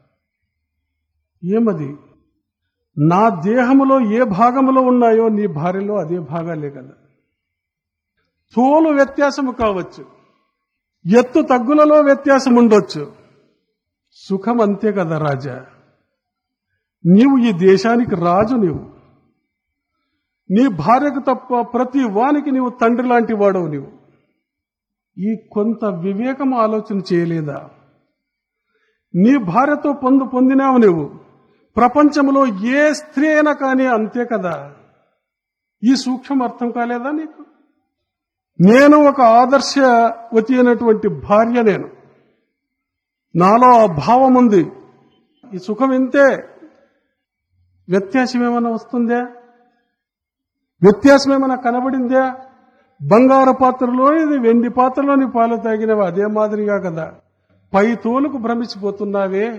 ఏమది నా దేహములో ఏ భాగములో ఉన్నాయో నీ భార్యలో అదే భాగాలే కదా తోలు వ్యత్యాసము కావచ్చు ఎత్తు తగ్గులలో వ్యత్యాసం ఉండొచ్చు సుఖం అంతే కదా రాజా నీవు ఈ దేశానికి రాజు నీవు నీ భార్యకు తప్ప ప్రతి వానికి నీవు తండ్రి లాంటి వాడవు నీవు ఈ కొంత వివేకం ఆలోచన చేయలేదా నీ భార్యతో పొందు పొందినావు నువ్వు ప్రపంచంలో ఏ స్త్రీ అయినా కానీ అంతే కదా ఈ సూక్ష్మం అర్థం కాలేదా నీకు నేను ఒక ఆదర్శవతి అయినటువంటి భార్య నేను నాలో ఆ భావం ఉంది ఈ సుఖం ఇంతే వ్యత్యాసం ఏమైనా వస్తుందా వ్యత్యాసం ఏమైనా కనబడిందా బంగారు పాత్రలో ఇది వెండి పాత్రలోని పాలు తాగినవి అదే మాదిరిగా కదా పై తోలుకు భ్రమించిపోతున్నావే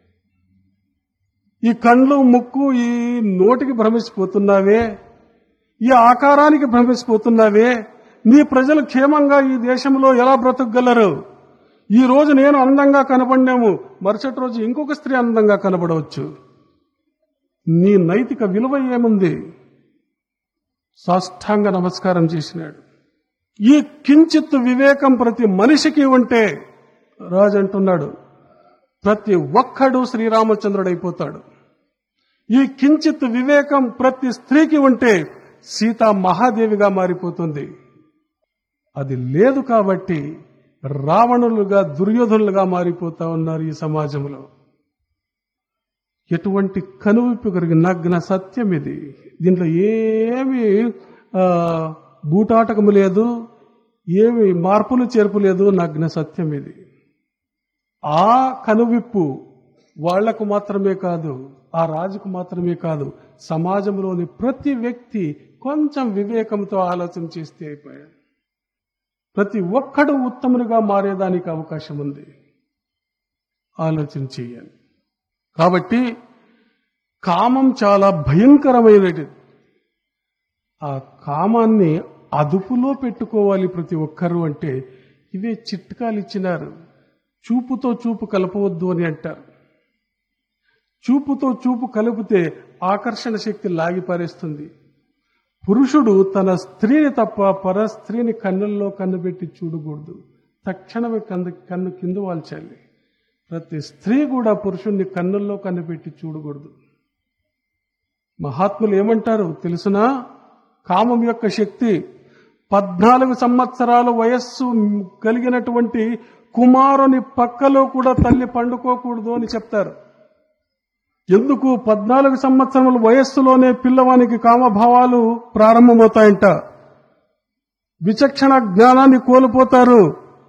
ఈ కండ్లు ముక్కు ఈ నోటికి భ్రమించిపోతున్నావే ఈ ఆకారానికి భ్రమించిపోతున్నావే నీ ప్రజలు క్షేమంగా ఈ దేశంలో ఎలా బ్రతకగలరు ఈ రోజు నేను అందంగా కనపడినాము మరుసటి రోజు ఇంకొక స్త్రీ అందంగా కనపడవచ్చు నీ నైతిక విలువ ఏముంది సాష్టాంగ నమస్కారం చేసినాడు ఈ కించిత్ వివేకం ప్రతి మనిషికి ఉంటే రాజు అంటున్నాడు ప్రతి ఒక్కడు శ్రీరామచంద్రుడు అయిపోతాడు ఈ కించిత్ వివేకం ప్రతి స్త్రీకి ఉంటే సీత మహాదేవిగా మారిపోతుంది అది లేదు కాబట్టి రావణులుగా దుర్యోధనులుగా మారిపోతా ఉన్నారు ఈ సమాజంలో ఎటువంటి కనువిప్పు కలిగిన నగ్న సత్యం ఇది దీంట్లో ఏమి ఆ, బూటాటకము లేదు ఏమి మార్పులు చేర్పు లేదు నగ్న సత్యం ఇది ఆ కనువిప్పు వాళ్లకు మాత్రమే కాదు ఆ రాజుకు మాత్రమే కాదు సమాజంలోని ప్రతి వ్యక్తి కొంచెం వివేకంతో ఆలోచన చేస్తే అయిపోయాడు ప్రతి ఒక్కడు ఉత్తమునిగా మారేదానికి అవకాశం ఉంది ఆలోచన చేయాలి కాబట్టి కామం చాలా భయంకరమైనది ఆ కామాన్ని అదుపులో పెట్టుకోవాలి ప్రతి ఒక్కరు అంటే ఇవే చిట్కాలు ఇచ్చినారు చూపుతో చూపు కలపవద్దు అని అంటారు చూపుతో చూపు కలిపితే ఆకర్షణ శక్తి లాగిపారేస్తుంది పురుషుడు తన స్త్రీని తప్ప పర స్త్రీని కన్నుల్లో కన్ను పెట్టి చూడకూడదు తక్షణమే కన్ను కన్ను కింద వాల్చాలి ప్రతి స్త్రీ కూడా పురుషుణ్ణి కన్నుల్లో కన్ను పెట్టి చూడకూడదు మహాత్ములు ఏమంటారు తెలుసునా కామం యొక్క శక్తి పద్నాలుగు సంవత్సరాల వయస్సు కలిగినటువంటి కుమారుని పక్కలో కూడా తల్లి పండుకోకూడదు అని చెప్తారు ఎందుకు పద్నాలుగు సంవత్సరముల వయస్సులోనే పిల్లవానికి కామభావాలు ప్రారంభమవుతాయంట విచక్షణ జ్ఞానాన్ని కోల్పోతారు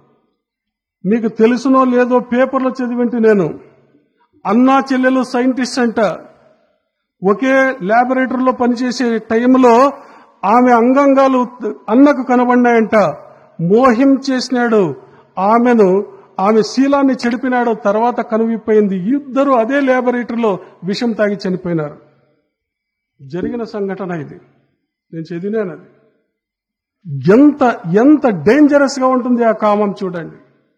మీకు తెలుసునో లేదో పేపర్లో చదివింటి నేను అన్నా చెల్లెలు సైంటిస్ట్ అంట ఒకే ల్యాబొరేటరీలో పనిచేసే టైంలో ఆమె అంగాంగాలు అన్నకు కనబడినాయంట మోహిం చేసినాడు ఆమెను ఆమె శీలాన్ని చెడిపినాడు తర్వాత కనువిప్పయింది ఇద్దరు అదే ల్యాబొరేటరీలో విషం తాగి చనిపోయినారు జరిగిన సంఘటన ఇది నేను చదివినాను అది ఎంత ఎంత డేంజరస్ గా ఉంటుంది ఆ కామం చూడండి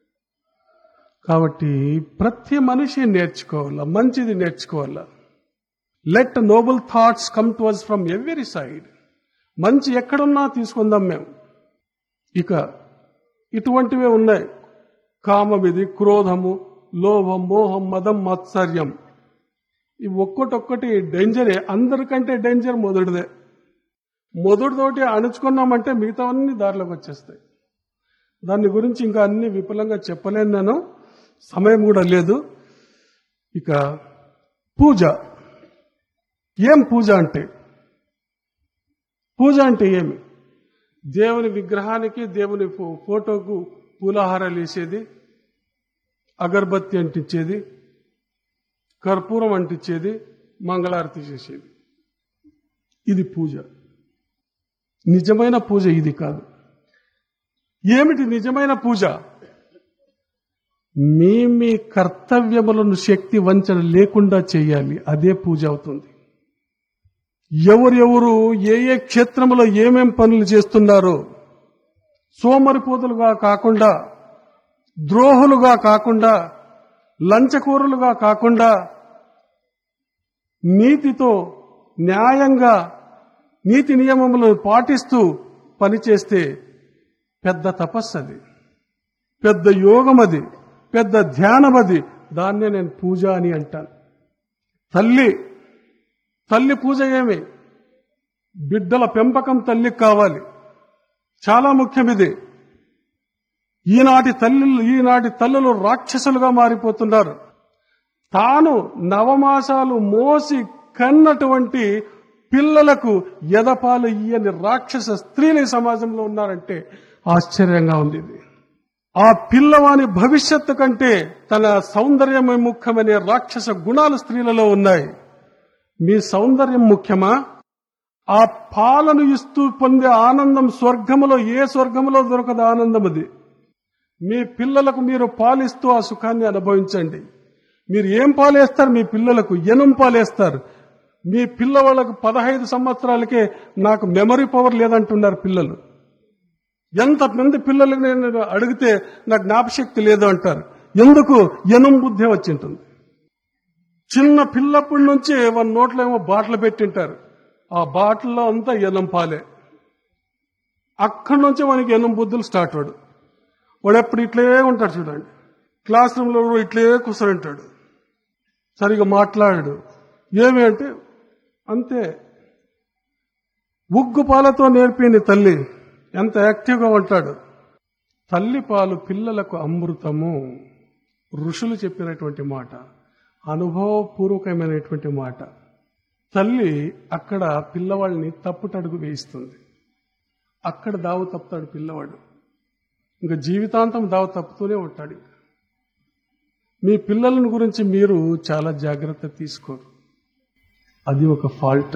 కాబట్టి ప్రతి మనిషి నేర్చుకోవాలా మంచిది నేర్చుకోవాలా let noble thoughts come to us from every side మంచి ఎక్కడున్నా తీసుకుందాం మేము ఇక ఇటువంటివే ఉన్నాయి కామం ఇది క్రోధము లోభం మోహం మదం మాత్సర్యం ఇవి ఒక్కటొక్కటి డేంజరే అందరికంటే డేంజర్ మొదటిదే మొదటితోటి అణుచుకున్నామంటే మిగతావన్నీ దారిలోకి వచ్చేస్తాయి దాని గురించి ఇంకా అన్ని విపులంగా చెప్పలేను నేను సమయం కూడా లేదు ఇక పూజ ఏం పూజ అంటే పూజ అంటే ఏమి దేవుని విగ్రహానికి దేవుని ఫో- ఫోటోకు పూలాహారాలు వేసేది అగరబత్తి అంటించేది కర్పూరం అంటించేది మంగళారతి చేసేది ఇది పూజ నిజమైన పూజ ఇది కాదు ఏమిటి నిజమైన పూజ మీ మీ కర్తవ్యములను శక్తి వంచన లేకుండా చేయాలి అదే పూజ అవుతుంది ఎవరెవరు ఏ ఏ క్షేత్రములో ఏమేం పనులు చేస్తున్నారో సోమరిపోతులుగా కాకుండా ద్రోహులుగా కాకుండా లంచకూరులుగా కాకుండా నీతితో న్యాయంగా నీతి నియమములను పాటిస్తూ పనిచేస్తే పెద్ద తపస్సు అది పెద్ద యోగం అది పెద్ద ధ్యానం అది దాన్నే నేను పూజ అని అంటాను తల్లి తల్లి పూజ ఏమి బిడ్డల పెంపకం తల్లికి కావాలి చాలా ముఖ్యం ఇది ఈనాటి తల్లులు ఈనాటి తల్లులు రాక్షసులుగా మారిపోతున్నారు తాను నవమాసాలు మోసి కన్నటువంటి పిల్లలకు ఎదపాలు ఇయ్యని రాక్షస స్త్రీలు ఈ సమాజంలో ఉన్నారంటే ఆశ్చర్యంగా ఉంది ఇది ఆ పిల్లవాని భవిష్యత్తు కంటే తన సౌందర్యమే ముఖ్యమనే రాక్షస గుణాలు స్త్రీలలో ఉన్నాయి మీ సౌందర్యం ముఖ్యమా ఆ పాలను ఇస్తూ పొందే ఆనందం స్వర్గములో ఏ స్వర్గములో దొరకదు ఆనందం అది మీ పిల్లలకు మీరు పాలిస్తూ ఆ సుఖాన్ని అనుభవించండి మీరు ఏం పాలేస్తారు మీ పిల్లలకు ఎనుం పాలేస్తారు మీ పిల్లవాళ్ళకు పదహైదు సంవత్సరాలకే నాకు మెమరీ పవర్ లేదంటున్నారు పిల్లలు ఎంతమంది పిల్లలకు నేను అడిగితే నాకు జ్ఞాపశక్తి లేదు అంటారు ఎందుకు ఎనుం బుద్ధి వచ్చింటుంది చిన్న పిల్లప్పటి నుంచి వాళ్ళ నోట్లో ఏమో బాటలు పెట్టింటారు ఆ బాటిల్లో అంతా ఎనం పాలే అక్కడి నుంచి మనకి ఎనం బుద్ధులు స్టార్ట్ వాడు వాడు ఎప్పుడు ఇట్లే ఉంటాడు చూడండి క్లాస్ రూమ్లో కూడా ఇట్లే కూర్చొని సరిగా మాట్లాడాడు ఏమి అంటే అంతే ఉగ్గు పాలతో నేర్పిని తల్లి ఎంత యాక్టివ్గా ఉంటాడు తల్లి పాలు పిల్లలకు అమృతము ఋషులు చెప్పినటువంటి మాట అనుభవపూర్వకమైనటువంటి మాట తల్లి అక్కడ పిల్లవాడిని తప్పుటడుగు వేయిస్తుంది అక్కడ దావు తప్పుతాడు పిల్లవాడు ఇంకా జీవితాంతం దావు తప్పుతూనే ఉంటాడు మీ పిల్లలను గురించి మీరు చాలా జాగ్రత్త తీసుకోరు అది ఒక ఫాల్ట్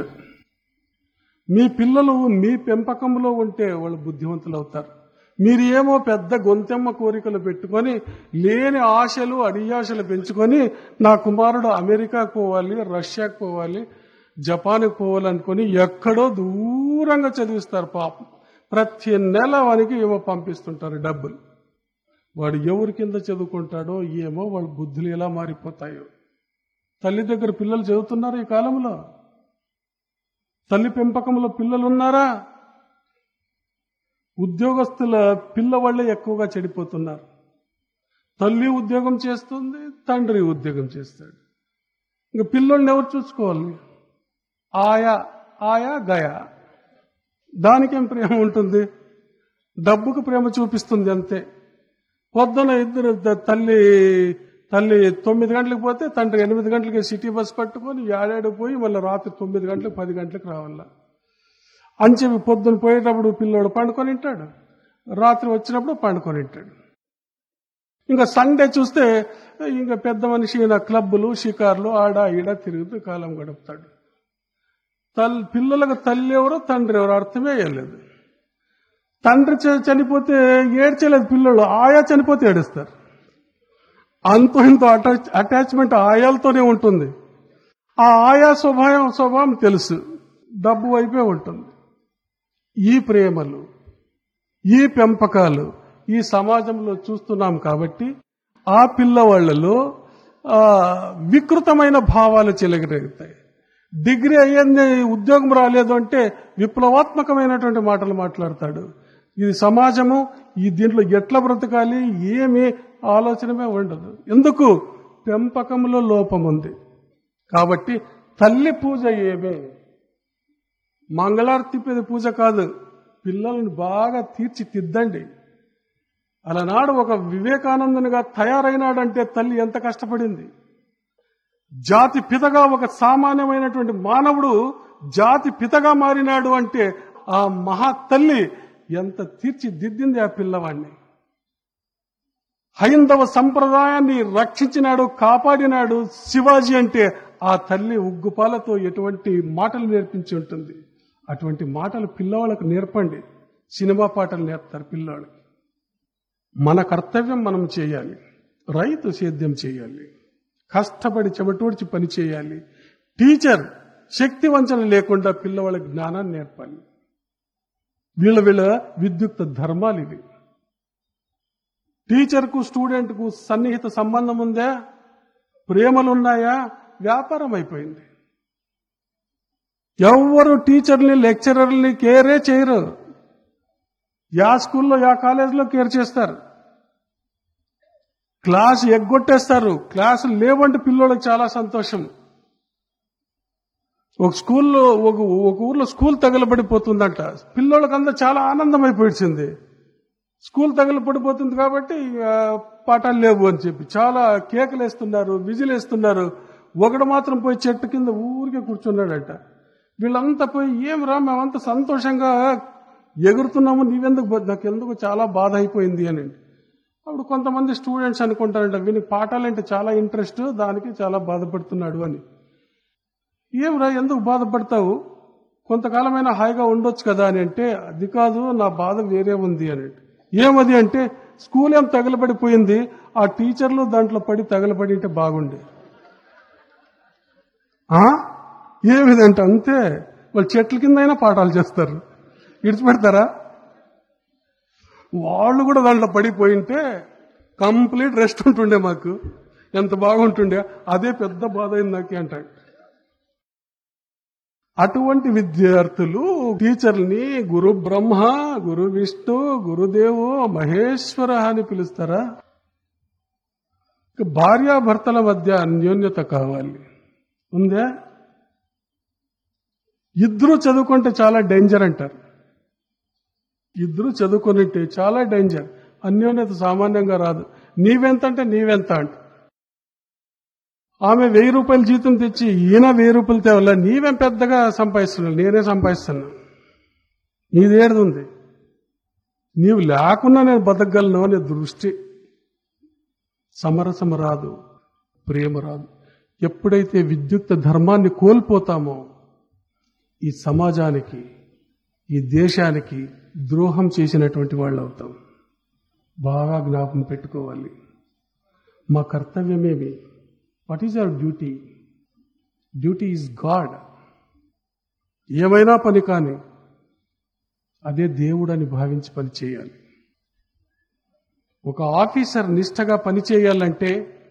మీ పిల్లలు మీ పెంపకంలో ఉంటే వాళ్ళు బుద్ధివంతులు అవుతారు మీరు ఏమో పెద్ద గొంతెమ్మ కోరికలు పెట్టుకొని లేని ఆశలు అడియాశలు పెంచుకొని నా కుమారుడు అమెరికాకు పోవాలి రష్యాకు పోవాలి జపాన్కి పోవాలి అనుకొని ఎక్కడో దూరంగా చదివిస్తారు పాపం ప్రతి నెల వానికి ఏమో పంపిస్తుంటారు డబ్బులు వాడు ఎవరి కింద చదువుకుంటాడో ఏమో వాళ్ళ బుద్ధులు ఎలా మారిపోతాయో తల్లి దగ్గర పిల్లలు చదువుతున్నారు ఈ కాలంలో తల్లి పెంపకంలో పిల్లలు ఉన్నారా ఉద్యోగస్తుల పిల్లవాళ్లే ఎక్కువగా చెడిపోతున్నారు తల్లి ఉద్యోగం చేస్తుంది తండ్రి ఉద్యోగం చేస్తాడు ఇంకా పిల్లల్ని ఎవరు చూసుకోవాలి ఆయా ఆయా గయా దానికేం ప్రేమ ఉంటుంది డబ్బుకు ప్రేమ చూపిస్తుంది అంతే పొద్దున ఇద్దరు ద- తల్లి తల్లి తొమ్మిది గంటలకు పోతే తండ్రి ఎనిమిది గంటలకి సిటీ బస్ పట్టుకొని ఏడాడు పోయి మళ్ళీ రాత్రి తొమ్మిది గంటలకు పది గంటలకు రావాల అంచెవి పొద్దున పోయేటప్పుడు పిల్లోడు పండుకొని ఉంటాడు రాత్రి వచ్చినప్పుడు పండుకొని ఉంటాడు ఇంకా సండే చూస్తే ఇంకా పెద్ద మనిషి ఈయన క్లబ్బులు షికార్లు ఆడ ఈడ తిరుగుతూ కాలం గడుపుతాడు తల్లి పిల్లలకు తల్లి ఎవరో తండ్రి ఎవరో అర్థమే లేదు తండ్రి చ- చనిపోతే ఏడ్చలేదు పిల్లలు ఆయా చనిపోతే ఏడుస్తారు అంతో ఇంత అటాచ్ అటాచ్మెంట్ ఆయాలతోనే ఉంటుంది ఆ ఆయా స్వభావం స్వభావం తెలుసు డబ్బు వైపే ఉంటుంది ఈ ప్రేమలు ఈ పెంపకాలు ఈ సమాజంలో చూస్తున్నాం కాబట్టి ఆ పిల్లవాళ్లలో ఆ, వికృతమైన భావాలు చెలగరేగుతాయి డిగ్రీ అయ్యింది ఉద్యోగం రాలేదు అంటే విప్లవాత్మకమైనటువంటి మాటలు మాట్లాడతాడు ఇది సమాజము ఈ దీంట్లో ఎట్లా బ్రతకాలి ఏమి ఆలోచనమే ఉండదు ఎందుకు పెంపకంలో లోపం ఉంది కాబట్టి తల్లి పూజ ఏమే మంగళారతి తిప్పేది పూజ కాదు పిల్లల్ని బాగా తీర్చిదిద్దండి అలనాడు ఒక వివేకానందునిగా తయారైనాడంటే తల్లి ఎంత కష్టపడింది జాతి పితగా ఒక సామాన్యమైనటువంటి మానవుడు జాతి పితగా మారినాడు అంటే ఆ మహా తల్లి ఎంత తీర్చిదిద్దింది ఆ పిల్లవాడిని హైందవ సంప్రదాయాన్ని రక్షించినాడు కాపాడినాడు శివాజీ అంటే ఆ తల్లి ఉగ్గుపాలతో ఎటువంటి మాటలు నేర్పించి ఉంటుంది అటువంటి మాటలు పిల్లవాళ్ళకు నేర్పండి సినిమా పాటలు నేర్పుతారు పిల్లవాళ్ళకి మన కర్తవ్యం మనం చేయాలి రైతు సేద్యం చేయాలి కష్టపడి చెమటూడ్చి పని చేయాలి టీచర్ శక్తి వంచన లేకుండా పిల్లవాళ్ళకి జ్ఞానాన్ని నేర్పాలి వీళ్ళ వీళ్ళ విద్యుక్త ధర్మాలు ఇవి టీచర్కు స్టూడెంట్కు సన్నిహిత సంబంధం ఉందా ప్రేమలు ఉన్నాయా వ్యాపారం అయిపోయింది ఎవ్వరు టీచర్ని లెక్చరర్ని కేరే చేయరు యా స్కూల్లో యా కాలేజీలో కేర్ చేస్తారు క్లాస్ ఎగ్గొట్టేస్తారు క్లాసులు లేవంటే పిల్లోళ్ళకి చాలా సంతోషం ఒక స్కూల్లో ఒక ఒక ఊర్లో స్కూల్ తగలబడిపోతుందంట పిల్లోళ్ళకంతా చాలా ఆనందం అయిపోయింది స్కూల్ తగలబడిపోతుంది కాబట్టి ఆ, పాఠాలు లేవు అని చెప్పి చాలా కేకలు వేస్తున్నారు విజిల్ వేస్తున్నారు ఒకడు మాత్రం పోయి చెట్టు కింద ఊరికే కూర్చున్నాడట వీళ్ళంతా పోయి ఏం రా మేమంతా సంతోషంగా ఎగురుతున్నాము నీవెందుకు బ- నాకు ఎందుకు చాలా బాధ అయిపోయింది అని అప్పుడు కొంతమంది స్టూడెంట్స్ అనుకుంటారంట వీనికి పాఠాలంటే చాలా ఇంట్రెస్ట్ దానికి చాలా బాధపడుతున్నాడు అని ఏమిరా ఎందుకు బాధపడతావు కొంతకాలమైనా హాయిగా ఉండొచ్చు కదా అని అంటే అది కాదు నా బాధ వేరే ఉంది అని ఏమది అంటే స్కూల్ ఏం తగలబడిపోయింది ఆ టీచర్లు దాంట్లో పడి తగలబడి ఉంటే బాగుండే ఆ? ఏమిదంటే అంతే వాళ్ళు చెట్ల కింద అయినా పాఠాలు చేస్తారు ఇడిచిపెడతారా వాళ్ళు కూడా దాంట్లో పడిపోయింటే కంప్లీట్ రెస్ట్ ఉంటుండే మాకు ఎంత బాగుంటుండే అదే పెద్ద బాధ అయింది నాకే అంటాడు అటువంటి విద్యార్థులు టీచర్ని గురు బ్రహ్మ గురు విష్ణు గురుదేవు మహేశ్వర అని పిలుస్తారా ఇక భార్యాభర్తల మధ్య అన్యోన్యత కావాలి ఉందా ఇద్దరు చదువుకుంటే చాలా డేంజర్ అంటారు ఇద్దరు చదువుకునింటే చాలా డేంజర్ అన్యోన్యత సామాన్యంగా రాదు నీవెంత అంటే నీవెంత అంట ఆమె వెయ్యి రూపాయల జీతం తెచ్చి ఈయన వెయ్యి రూపాయలు తేవాల నీవేం పెద్దగా సంపాదిస్తున్నావు నేనే సంపాదిస్తున్నా నీదేడుది ఉంది నీవు లేకున్నా నేను బతకగలను అనే దృష్టి సమరసమ రాదు ప్రేమ రాదు ఎప్పుడైతే విద్యుక్త ధర్మాన్ని కోల్పోతామో ఈ సమాజానికి ఈ దేశానికి ద్రోహం చేసినటువంటి వాళ్ళు అవుతాం బాగా జ్ఞాపకం పెట్టుకోవాలి మా కర్తవ్యమేమి what is our duty duty is God ఏమైనా పని కానీ అదే దేవుడని భావించి పని చేయాలి ఒక ఆఫీసర్ నిష్టగా పని చేయాలంటే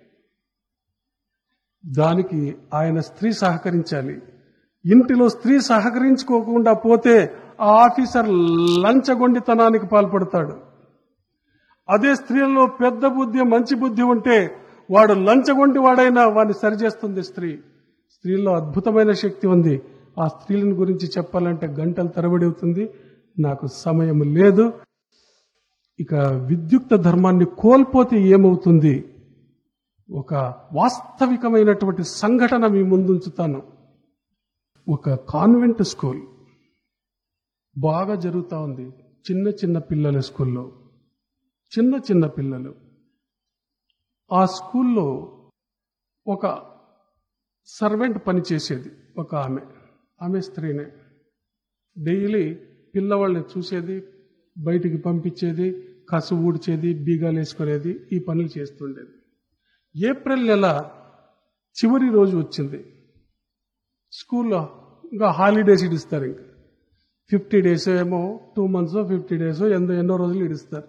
దానికి ఆయన స్త్రీ సహకరించాలి ఇంటిలో స్త్రీ సహకరించుకోకుండా పోతే ఆ ఆఫీసర్ లంచగొండితనానికి పాల్పడతాడు అదే స్త్రీలలో పెద్ద బుద్ధి మంచి బుద్ధి ఉంటే వాడు లంచగొండి వాడైనా వాడిని సరిచేస్తుంది స్త్రీ స్త్రీల్లో అద్భుతమైన శక్తి ఉంది ఆ స్త్రీలను గురించి చెప్పాలంటే గంటలు తరబడి అవుతుంది నాకు సమయం లేదు ఇక విద్యుక్త ధర్మాన్ని కోల్పోతే ఏమవుతుంది ఒక వాస్తవికమైనటువంటి సంఘటన మీ ముందుంచుతాను ఒక కాన్వెంట్ స్కూల్ బాగా జరుగుతూ ఉంది చిన్న చిన్న పిల్లల స్కూల్లో చిన్న చిన్న పిల్లలు ఆ స్కూల్లో ఒక సర్వెంట్ పనిచేసేది ఒక ఆమె ఆమె స్త్రీనే డైలీ పిల్లవాళ్ళని చూసేది బయటికి పంపించేది కసు ఊడ్చేది బీగాలు వేసుకునేది ఈ పనులు చేస్తుండేది ఏప్రిల్ నెల చివరి రోజు వచ్చింది స్కూల్లో ఇంకా హాలిడేస్ ఇడిస్తారు ఇంకా ఫిఫ్టీ డేస్ ఏమో టూ మంత్స్ ఫిఫ్టీ డేస్ ఎన్నో ఎన్నో రోజులు ఇడిస్తారు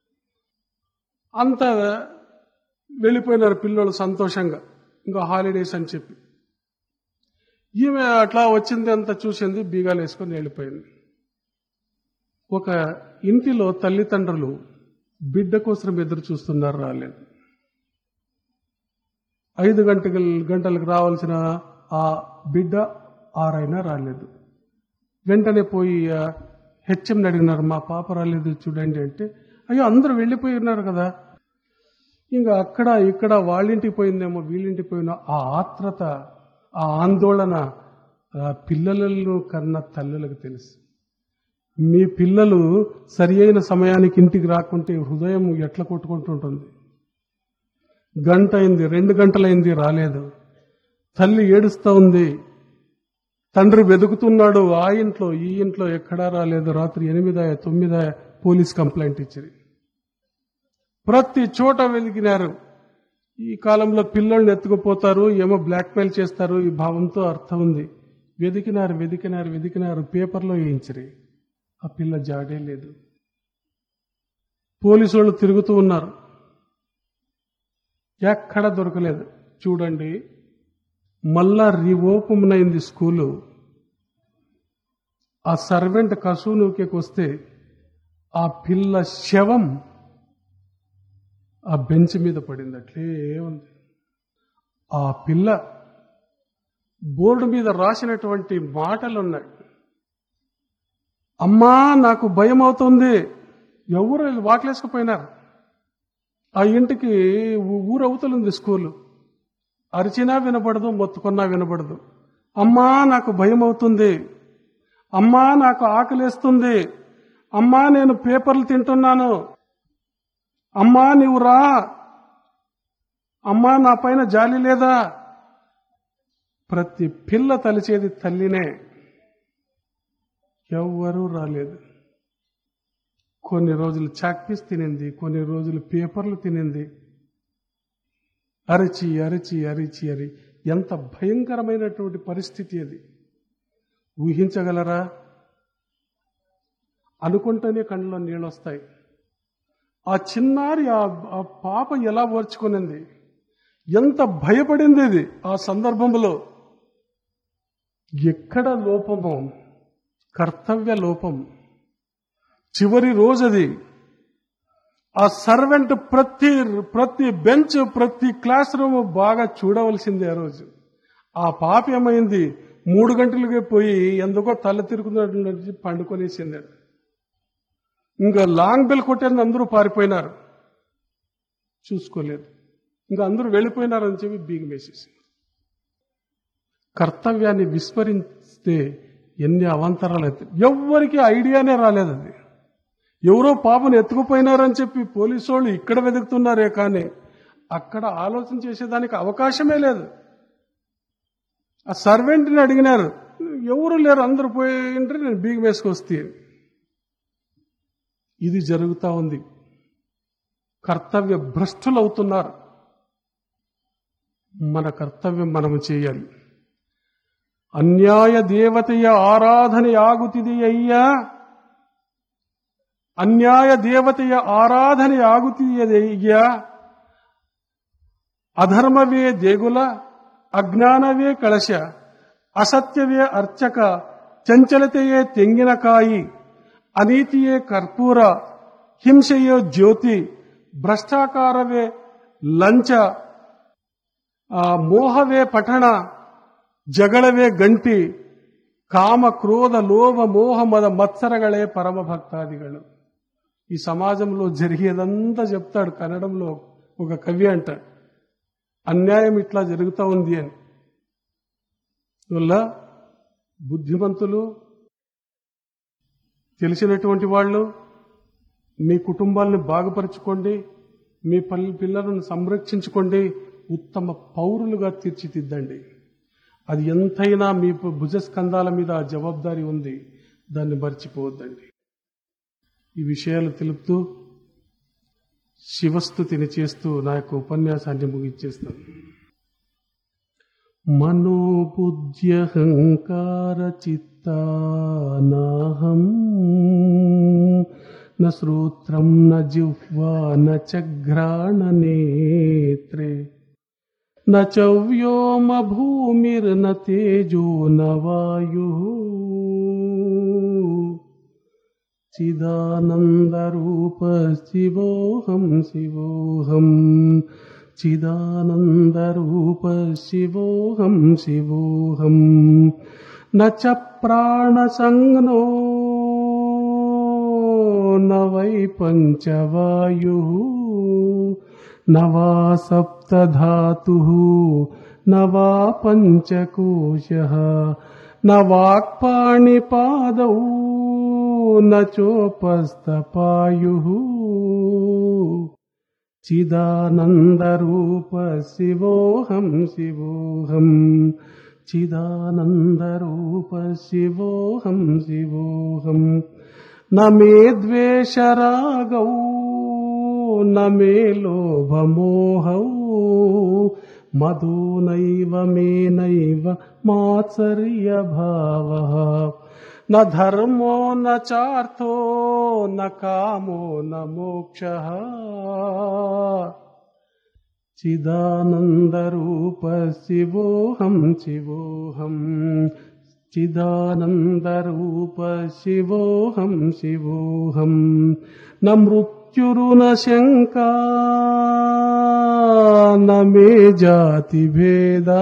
అంతా వెళ్ళిపోయినారు పిల్లలు సంతోషంగా ఇంకా హాలిడేస్ అని చెప్పి ఈమె అట్లా వచ్చింది అంతా చూసింది బీగాలు వేసుకొని వెళ్ళిపోయింది ఒక ఇంటిలో తల్లిదండ్రులు బిడ్డ కోసం ఎదురు చూస్తున్నారు రాలేదు ఐదు గంటల గంటలకు రావాల్సిన ఆ బిడ్డ ఆరైనా రాలేదు వెంటనే పోయి హెచ్ఎంని అడిగినారు మా పాప రాలేదు చూడండి అంటే అయ్యో అందరూ వెళ్ళిపోయి ఉన్నారు కదా ఇంకా అక్కడ ఇక్కడ వాళ్ళింటికి పోయిందేమో వీళ్ళింటికి పోయినా ఆ ఆత్రత ఆ ఆందోళన ఆ పిల్లలను కన్న తల్లులకు తెలుసు మీ పిల్లలు సరి అయిన సమయానికి ఇంటికి రాకుంటే హృదయం ఎట్లా కొట్టుకుంటుంటుంది గంట అయింది రెండు గంటలైంది రాలేదు తల్లి ఏడుస్తూ ఉంది తండ్రి వెతుకుతున్నాడు ఆ ఇంట్లో ఈ ఇంట్లో ఎక్కడా రాలేదు రాత్రి ఎనిమిదా తొమ్మిదా పోలీస్ కంప్లైంట్ ఇచ్చింది ప్రతి చోట వెలిగినారు ఈ కాలంలో పిల్లల్ని ఎత్తుకుపోతారు ఏమో బ్లాక్మెయిల్ చేస్తారు ఈ భావంతో అర్థం ఉంది వెదికినారు వెదికినారు వెదికినారు పేపర్లో వేయించరి ఆ పిల్ల జాడే లేదు పోలీసు వాళ్ళు తిరుగుతూ ఉన్నారు ఎక్కడ దొరకలేదు చూడండి మళ్ళా రీఓపెన్ అయింది స్కూలు ఆ సర్వెంట్ కసువు నూకేకొస్తే ఆ పిల్ల శవం ఆ బెంచ్ మీద పడింది అట్లే ఉంది ఆ పిల్ల బోర్డు మీద రాసినటువంటి మాటలు ఉన్నాయి అమ్మా నాకు భయం అవుతుంది ఎవరు వాకలేసుకుపోయినారు ఆ ఇంటికి ఊ- ఊరు అవతలుంది స్కూలు అరిచినా వినపడదు మొత్తుకున్నా వినపడదు అమ్మా నాకు భయం అవుతుంది అమ్మా నాకు ఆకలేస్తుంది అమ్మా నేను పేపర్లు తింటున్నాను అమ్మా నీవు రా అమ్మా నా పైన జాలి లేదా ప్రతి పిల్ల తలిచేది తల్లినే ఎవ్వరూ రాలేదు కొన్ని రోజులు చాక్పీస్ తినింది కొన్ని రోజులు పేపర్లు తినింది అరిచి అరిచి అరిచి అరి ఎంత భయంకరమైనటువంటి పరిస్థితి అది ఊహించగలరా అనుకుంటేనే కళ్ళలో నీళ్ళు వస్తాయి ఆ చిన్నారి ఆ ఆ పాప ఎలా ఓర్చుకునింది ఎంత భయపడింది ఇది ఆ సందర్భంలో ఎక్కడ లోపమో కర్తవ్య లోపం చివరి రోజది ఆ సర్వెంట్ ప్రతి ప్రతి బెంచ్ ప్రతి క్లాస్ రూమ్ బాగా చూడవలసింది ఆ రోజు ఆ పాప ఏమైంది మూడు గంటలకే పోయి ఎందుకో తల తిరుగుతున్నట్టు పండుకొనేసింది ఇంకా లాంగ్ బెల్ కొట్టేది అందరూ పారిపోయినారు చూసుకోలేదు ఇంకా అందరూ వెళ్ళిపోయినారని చెప్పి బీగం వేసేసి కర్తవ్యాన్ని విస్మరిస్తే ఎన్ని అవాంతరాలు అవుతాయి ఎవ్వరికి ఐడియానే రాలేదు అది ఎవరో పాపను ఎత్తుకుపోయినారని చెప్పి పోలీసు వాళ్ళు ఇక్కడ వెతుకుతున్నారే కానీ అక్కడ ఆలోచన చేసేదానికి అవకాశమే లేదు ఆ సర్వెంట్ని అడిగినారు ఎవరు లేరు అందరూ పోయింటే నేను బీగం వేసుకొస్తే ఇది జరుగుతా ఉంది కర్తవ్య భ్రష్టులు అవుతున్నారు మన కర్తవ్యం మనం చేయాలి అన్యాయ దేవತೆಯ ಆರಾಧನೆಯಾಗುತ್ತಿದೆಯಯ್ಯ ಅನ್ಯಾಯ ದೇವತೆಯ ಆರಾಧನೆಯಾಗುತ್ತಿದೆಯಯ್ಯ ಅಧರ್ಮವೇ ದೇಗುಲ ಅಜ್ಞಾನವೇ ಕಳಶ ಅಸತ್ಯವೇ ಅರ್ಚಕ ಚಂಚಲತೆಯೇ ತೆಂಗಿನಕಾಯಿ ಅನೀತಿಯೇ ಕರ್ಪೂರ ಹಿಂಸೆಯೇ ಜ್ಯೋತಿ ಭ್ರಷ್ಟಾಕಾರವೇ ಲಂಚ ಆ, ಮೋಹವೇ ಪಠಣ ಜಗಳವೇ ಗಂಟಿ ಕಾಮ ಕ್ರೋಧ ಲೋಭ ಮೋಹ ಮದ మత్సరಗಳೇ పరమ భక్తాదిಗಳು ఈ సమాజంలో జరిగేదంతా చెప్తాడు కన్నడంలో ఒక కవి అంటాడు అన్యాయం ఇట్లా జరుగుతూ ఉంది అని వల్ల బుద్ధిమంతులు తెలిసినటువంటి వాళ్ళు మీ కుటుంబాలను బాగుపరచుకోండి మీ పల్లి పిల్లలను సంరక్షించుకోండి ఉత్తమ పౌరులుగా తీర్చిదిద్దండి అది ఎంతైనా మీ భుజస్కంధాల మీద ఆ జవాబారి ఉంది దాన్ని మర్చిపోవద్దండి ఈ విషయాలు తెలుపుతూ శివస్థుతిని చేస్తూ నా యొక్క ఉపన్యాసాన్ని ముగించేస్తాను మనోబుద్ధ్యహంకార చిత్తానాహం న శ్రోత్రం న జిహ్వా న చఘ్రాణనేత్రే न च व्योम भूमिर्न तेजो न वायुः चिदानन्दरूप शिवोऽहं शिवोऽहं चिदानन्दरूप शिवोऽहं शिवोऽहं न च प्राणसङ्गनो न वै पञ्चवायुः न वा सप्तधातुः न वा पञ्चकोशः न वाक्पाणिपादौ न चोपस्तपायुः चिदानन्दरूप शिवोऽहं शिवोऽहं चिदानन्दरूप शिवोऽहं शिवोऽहं न मे द्वेषरागौ न मे लोभमोहौ मदो नैव मे नैव मात्सर्यभावः न धर्मो न चार्थो न कामो न मोक्षः चिदानन्दरूप शिवोऽहं शिवोऽहम् चिदानन्दरूप शिवोऽहं शिवोऽहम् न मृत्युरुन शङ्का न मे जातिभेदा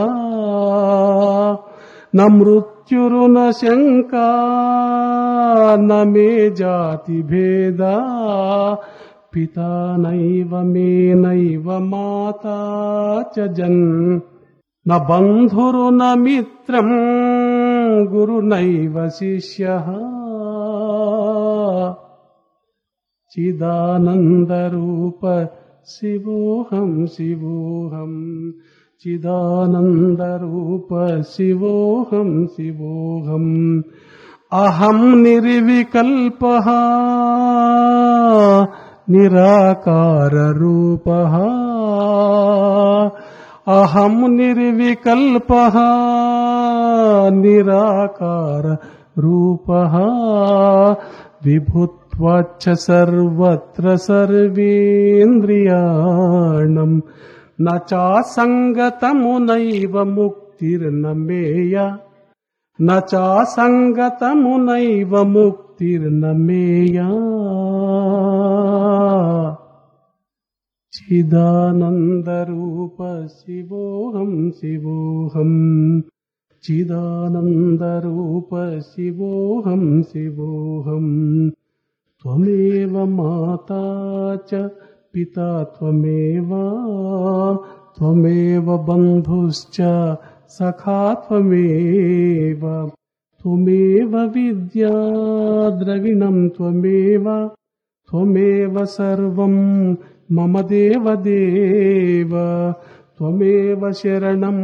न मृत्युरुन शङ्का न मे जातिभेदा पिता नैव मे नैव माता च जन् न बन्धुर्न मित्रम् गुरुनैव शिष्यः चिदानन्दरूप शिवोऽहं शिवोऽहम् चिदानन्दरूप शिवोऽहं शिवोऽहम् अहं निर्विकल्पः निराकाररूपः अहं निर्विकल्पः निराकाररूपः विभुत्वाच्च सर्वत्र सर्वेन्द्रियाणम् न चासङ्गतमुनैव मुक्तिर्न मेय न चासङ्गतमुनैव मुक्तिर्न मेया चिदानन्दरूप शिवोऽहं शिवोऽहम् चिदानन्दरूप शिवोऽहं शिवोऽहम् त्वमेव माता च पिता त्वमेव त्वमेव बन्धुश्च सखा त्वमेव त्वमेव विद्या द्रविणं त्वमेव त्वमेव सर्वं मम देवदेव त्वमेव शरणं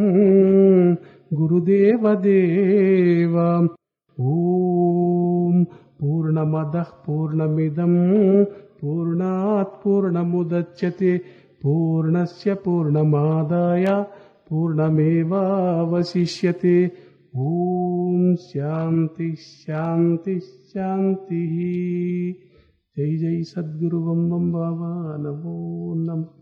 गुरुदेवदेव ॐ पूर्णमदः पूर्णमिदं पूर्णात् पूर्णमुदच्यते पूर्णस्य पूर्णमादाय पूर्णमेवावशिष्यते ॐ शान्ति शान्ति शान्तिः जय जय सद्गुरु बम बम बाबा नमो नमः